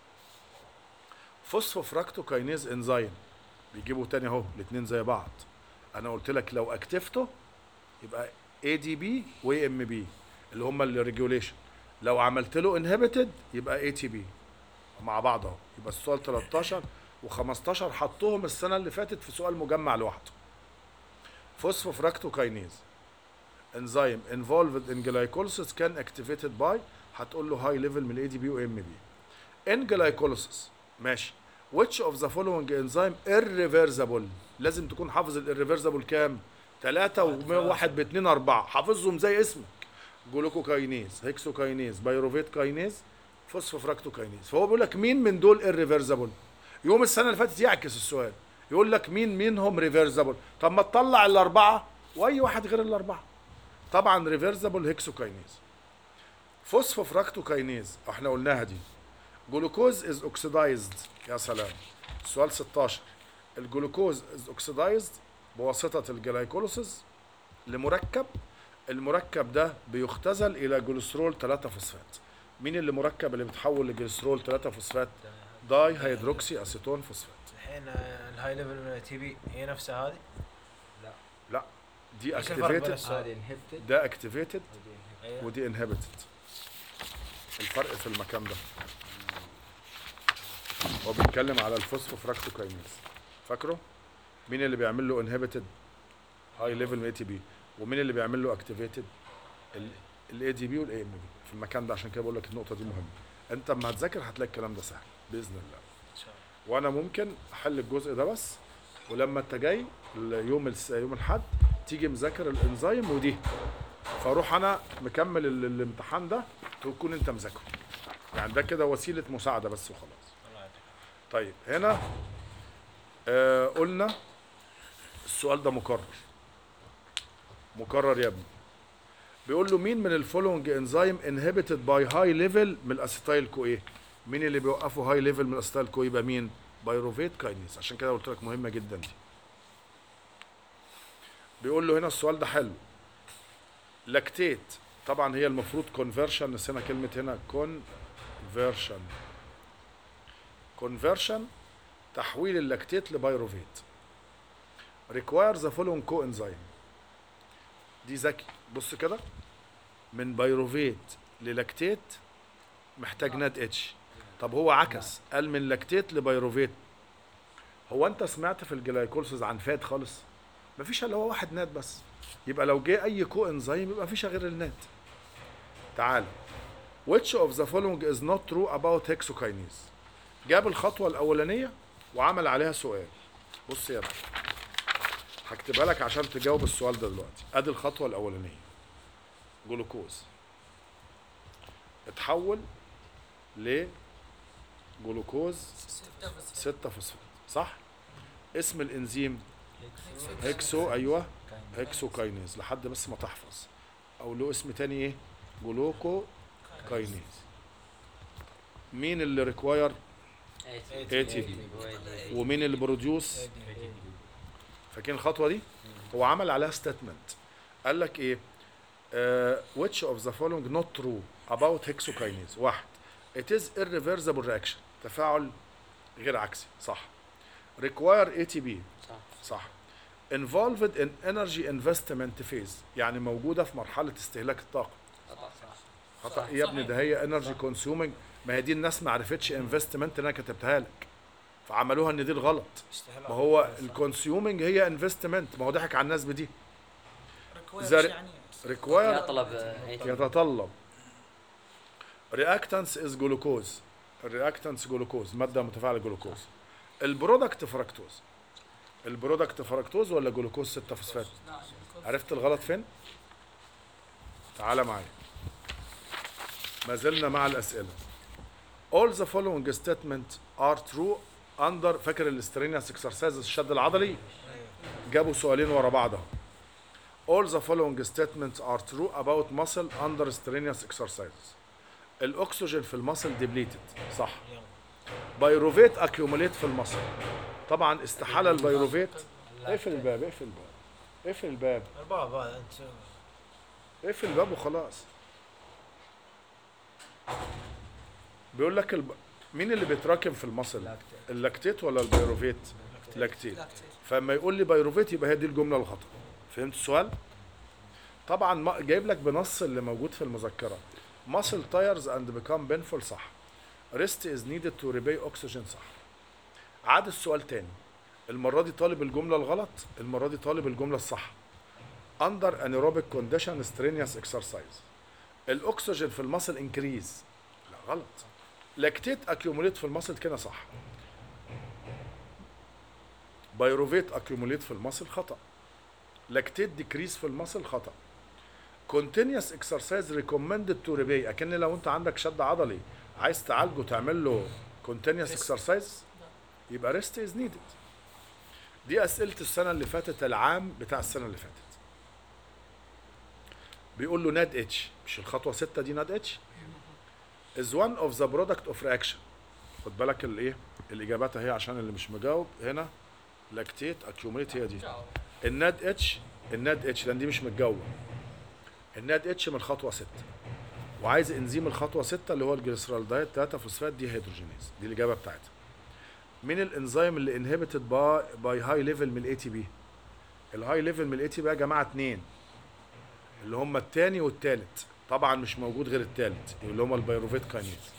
فوسفوفراكتوكاينيز انزيم بيجيبوا تاني اهو الاثنين زي بعض انا قلت لك لو اكتفته يبقى اي دي بي واي ام بي اللي هم الريجوليشن لو عملت له انهبيتد يبقى اي تي بي مع بعض اهو يبقى السؤال 13 و15 حطوهم السنه اللي فاتت في سؤال مجمع لوحده فوسفوفراكتوكاينيز انزيم انفولفد ان جلايكوليسيس كان اكتيفيتد باي هتقول له هاي ليفل من الاي دي بي وام بي ان جلايكوليسيس ماشي which of the following enzyme irreversible لازم تكون حافظ الirreversible كام 3 وواحد باتنين أربعة حافظهم زي اسمك جلوكوكاينيز هيكسوكاينيز بايروفيت كاينيز فوسفوفراكتوكاينيز فهو بيقول لك مين من دول irreversible يوم السنه اللي فاتت يعكس السؤال يقول لك مين منهم ريفرسبل طب ما تطلع الاربعه واي واحد غير الاربعه طبعا ريفرسبل هيكسوكاينيز فوسفوفراكتوكاينيز احنا قلناها دي جلوكوز از اوكسيدايزد يا سلام السؤال 16 الجلوكوز از اوكسيدايزد بواسطه الجلايكوليسيس لمركب المركب ده بيختزل الى جليسرول 3 فوسفات مين اللي مركب اللي بيتحول لجليسرول 3 فوسفات داي هيدروكسي اسيتون فوسفات الحين آه، الهاي ليفل من التي بي هي نفسها هذه لا دي ايش الفرق بين اكتيفيتد السؤال؟ هذه انهبتد ده اكتيفيتد أيوة. ودي انهبيتد الفرق في المكان ده هو بيتكلم على الفوسفوفراكتوكاينيز فاكره مين اللي بيعمل له انهبيتد هاي ليفل من اي تي بي ومين اللي بيعمل له اكتيفيتد الاي دي بي والاي ام بي في المكان ده عشان كده بقول لك النقطه دي مهمه انت اما هتذاكر هتلاقي الكلام ده سهل باذن الله ان شاء الله وانا ممكن احل الجزء ده بس ولما انت جاي يوم الس... يوم الاحد تيجي مذاكر الانزيم ودي فاروح انا مكمل ال... الامتحان ده تكون انت مذاكره يعني ده كده وسيله مساعده بس وخلاص الله يعطيك طيب هنا آه قلنا السؤال ده مكرر مكرر يا ابني بيقول له مين من الفولوينج انزيم انهبيتد باي هاي ليفل من الاسيتايل كو ايه مين اللي بيوقفوا هاي ليفل من الاسيتايل كو يبقى مين بايروفيت كاينيز عشان كده قلت لك مهمه جدا دي بيقول له هنا السؤال ده حلو لاكتيت طبعا هي المفروض كونفرشن نسينا كلمه هنا كونفرشن كونفرشن تحويل اللاكتيت لبايروفيت require the following coenzyme دي ذكي بص كده من بايروفيت للاكتيت محتاج ناد اتش طب هو عكس قال من لاكتيت لبايروفيت هو انت سمعت في الجلايكوليسيس عن فات خالص مفيش الا هو واحد ناد بس يبقى لو جه اي كو انزيم يبقى مفيش غير الناد تعال which of the following is not true about hexokinase جاب الخطوة الأولانية وعمل عليها سؤال بص يا ابني هكتبها لك عشان تجاوب السؤال ده دلوقتي ادي الخطوة الأولانية جلوكوز اتحول لجلوكوز 6 فوسفات صح اسم الانزيم هيكسو ايوه هيكسو كاينيز لحد بس ما تحفظ او له اسم تاني ايه جلوكو كاينيز مين اللي ريكواير ATP. ومين اللي بروديوس فاكرين الخطوه دي هو عمل عليها ستيتمنت قال لك ايه uh, which of the following not true about hexokinase واحد it is irreversible reaction تفاعل غير عكسي صح require ATP صح صح involved in energy investment phase يعني موجوده في مرحله استهلاك الطاقه خطا خطا صح، إيه يا ابني صحيح. ده هي انرجي كونسيومينج ما هي دي الناس ما عرفتش انفستمنت اللي انا كتبتها لك فعملوها ان دي الغلط استهلاك ما هو صح. الكونسيومينج هي انفستمنت ما هو ضحك على الناس بدي ريكوير زر- يعني ريكواير يطلب آه، ATP. يتطلب رياكتانس از جلوكوز الرياكتانس جلوكوز ماده متفاعله جلوكوز البرودكت فركتوز البرودكت فركتوز ولا جلوكوز 6 فوسفات لا ريكوير. عرفت الغلط فين تعال معايا ما زلنا مع الاسئله all the following statements are true under فاكر الاسترينياس اكسرسايز الشد العضلي أيوه. جابوا سؤالين ورا بعض اهو all the following statements are true about muscle under strenuous exercises الاكسجين في المصل depleted صح يلا. بايروفيت accumulate في المصل طبعا استحاله البايروفيت اقفل الباب اقفل الباب اقفل الباب الباب هذا انت اقفل الباب وخلاص بيقول لك الب... مين اللي بيتراكم في المصل اللاكتيت ولا البيروفيت لاكتيت لاكتيت. فلما يقول لي بايروفيت يبقى هي دي الجمله الخطا فهمت السؤال طبعا ما جايب لك بنص اللي موجود في المذكره muscle tires and become painful صح rest is needed to repay oxygen صح عاد السؤال تاني المره دي طالب الجمله الغلط المره دي طالب الجمله الصح under anaerobic condition strenuous exercise الاكسجين في المصل انكريز لا غلط لاكتيت اكيوموليت في المصل كده صح بايروفيت اكيوموليت في المصل خطا لاكتيت ديكريز في المصل خطا continuous exercise recommended to repay اكن لو انت عندك شد عضلي عايز تعالجه تعمل له continuous exercise يبقى rest is needed دي اسئله السنه اللي فاتت العام بتاع السنه اللي فاتت بيقول له ناد اتش مش الخطوه 6 دي ناد اتش is one of the product of reaction خد بالك الايه الاجابات اهي عشان اللي مش مجاوب هنا لاكتيت اكيوميت هي دي الناد اتش الناد اتش لان دي مش متجاوبه الناد اتش من الخطوه 6 وعايز انزيم الخطوه 6 اللي هو الجليسرالدهيد 3 فوسفات دي هيدروجينيز دي الاجابه بتاعتها مين الانزيم اللي انهبيتد باي باي هاي ليفل من الاي تي بي الهاي ليفل من الاي تي بي يا جماعه اتنين اللي هم التاني والتالت طبعا مش موجود غير التالت اللي هم البيروفيت كاينيز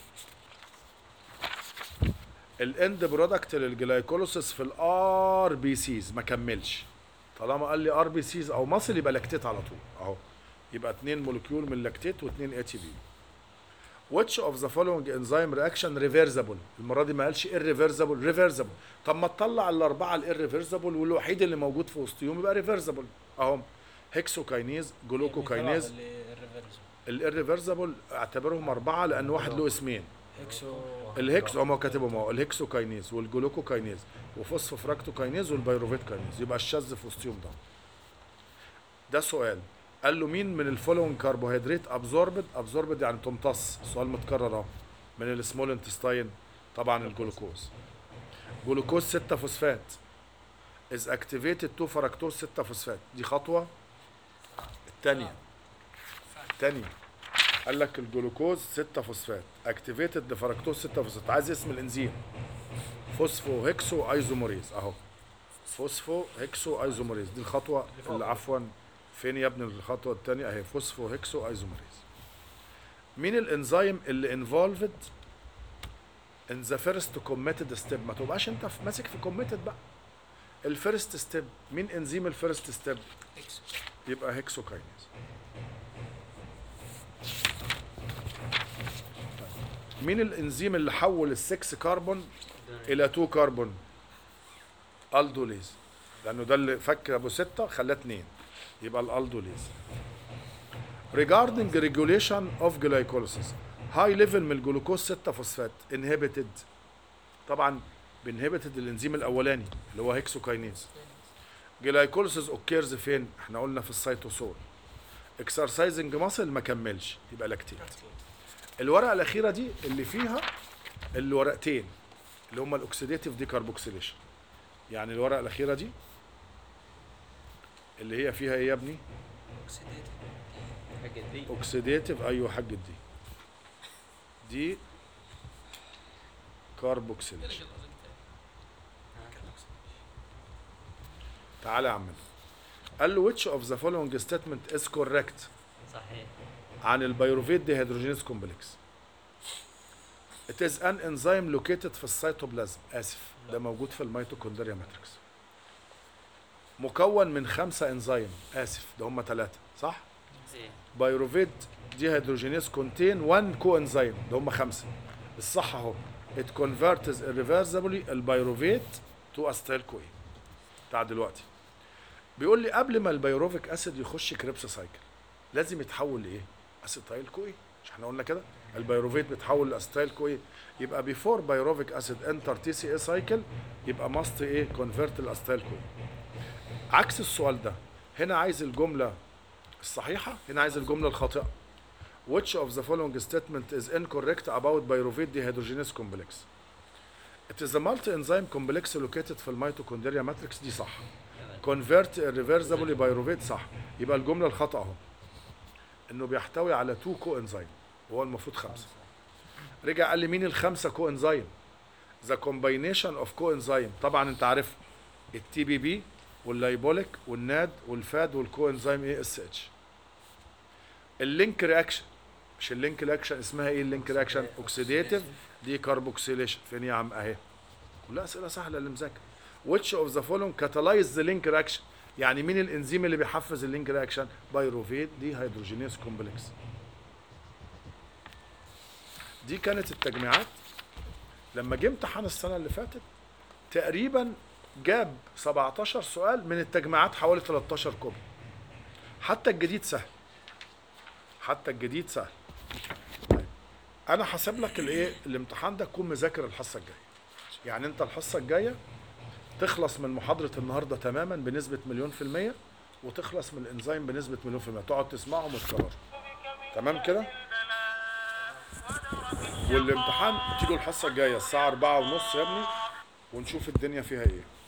الاند برودكت للجلايكوليسيس في الار بي سيز ما كملش طالما قال لي ار بي سيز او مصل يبقى لاكتيت على طول اهو يبقى اتنين مولكيول من اللاكتيت واتنين اي تي بي which of the following enzyme reaction reversible المره دي ما قالش irreversible reversible طب ما تطلع الاربعه الirreversible والوحيد اللي موجود في وسطهم يبقى reversible اهو هيكسوكاينيز جلوكوكاينيز اللي الريفرس الirreversible اعتبرهم اربعه لان واحد له اسمين هيكسو الهيكس هم كاتبهم اهو الهيكسوكاينيز والجلوكوكاينيز وفوسفوفراكتوكاينيز والبيروفيت كاينيز يبقى الشاذ في وسطهم ده ده سؤال قال له مين من الفولوينج كربوهيدرات ابزوربد ابزوربد يعني تمتص سؤال متكرر اهو من السمول انتستاين طبعا الجلوكوز جلوكوز 6 فوسفات از اكتيفيتد تو فركتوز 6 فوسفات دي خطوه الثانيه الثانيه قال لك الجلوكوز 6 فوسفات اكتيفيتد لفركتوز 6 فوسفات عايز اسم الانزيم فوسفو هيكسو ايزوموريز اهو فوسفو هيكسو ايزوموريز دي الخطوه اللي عفوا فين يا ابني الخطوه الثانيه اهي فوسفو هيكسو ايزوموريز مين الانزيم اللي انفولفد ان ذا فيرست كوميتد ستيب ما تبقاش انت في- ماسك في كوميتد بقى الفيرست ستيب مين انزيم الفيرست ستيب اكس يبقى هيكسوكاينيز مين الانزيم اللي حول السكس كربون الى 2 كربون الدوليز لانه ده اللي فك ابو ستة خلاه اتنين يبقى الالدوليز regarding regulation of glycolysis high level من الجلوكوز 6 فوسفات inhibited طبعا بنهبتد الانزيم الاولاني اللي هو هيكسوكاينيز جلايكوليسيس اوكيرز فين احنا قلنا في السيتوسول اكسرسايزنج ماسل ما كملش يبقى لاكتيت الورقه الاخيره دي اللي فيها الورقتين اللي هم الاكسيديتيف ديكربوكسيليشن يعني الورقه الاخيره دي اللي هي فيها ايه يا ابني اوكسيديتيف حق دي اوكسيديتيف ايوه حق دي دي كاربوكسيليشن تعالى يا عمنا قال له which of the following statement is correct صحيح عن البيروفيت دي هيدروجينيز كومبلكس It is an enzyme located في السيتوبلازم آسف ده موجود في الميتوكوندريا ماتريكس مكون من خمسة انزيم آسف ده هم ثلاثة صح؟ زين بايروفيت دي هيدروجينيز كونتين 1 كو انزيم ده هم خمسة الصح اهو it converts irreversibly البيروفيت to acetyl CoA بتاع دلوقتي بيقول لي قبل ما البيروفيك اسيد يخش كريبس سايكل لازم يتحول لايه؟ اسيتايل كوي مش احنا قلنا كده؟ البيروفيت بيتحول لاسيتايل كوي يبقى بيفور بيروفيك اسيد انتر تي سي اي سايكل يبقى ماست ايه؟ كونفرت الاسيتايل كوي عكس السؤال ده هنا عايز الجمله الصحيحه هنا عايز الجمله الخاطئه which of the following statement is incorrect about pyruvate dehydrogenase complex it is a multi-enzyme complex located في الميتوكوندريا ماتريكس دي صح convert irreversibly pyruvate صح يبقى الجمله الخطا اهو انه بيحتوي على 2 كو انزيم وهو المفروض خمسه رجع قال لي مين الخمسه كو انزيم ذا combination اوف كو انزيم طبعا انت عارف التي بي بي واللايبوليك والناد والفاد والكو انزيم اي اس اتش اللينك رياكشن مش اللينك رياكشن اسمها ايه اللينك رياكشن اوكسيديتيف دي كاربوكسيليشن فين يا عم اهي كلها اسئله سهله اللي مذاكر which of the following catalyze the link reaction يعني مين الانزيم اللي بيحفز اللينك رياكشن بايروفيت دي هيدروجينيز كومبلكس دي كانت التجميعات لما جه امتحان السنه اللي فاتت تقريبا جاب 17 سؤال من التجميعات حوالي 13 كوبي حتى الجديد سهل حتى الجديد سهل طيب انا حاسب لك الايه الامتحان ده تكون مذاكر الحصه الجايه يعني انت الحصه الجايه تخلص من محاضره النهارده تماما بنسبه مليون في الميه وتخلص من الانزيم بنسبه مليون في الميه تقعد تسمعهم وتكررهم تمام كده والامتحان تيجوا الحصه الجايه الساعه أربعة ونص يا ابني ونشوف الدنيا فيها ايه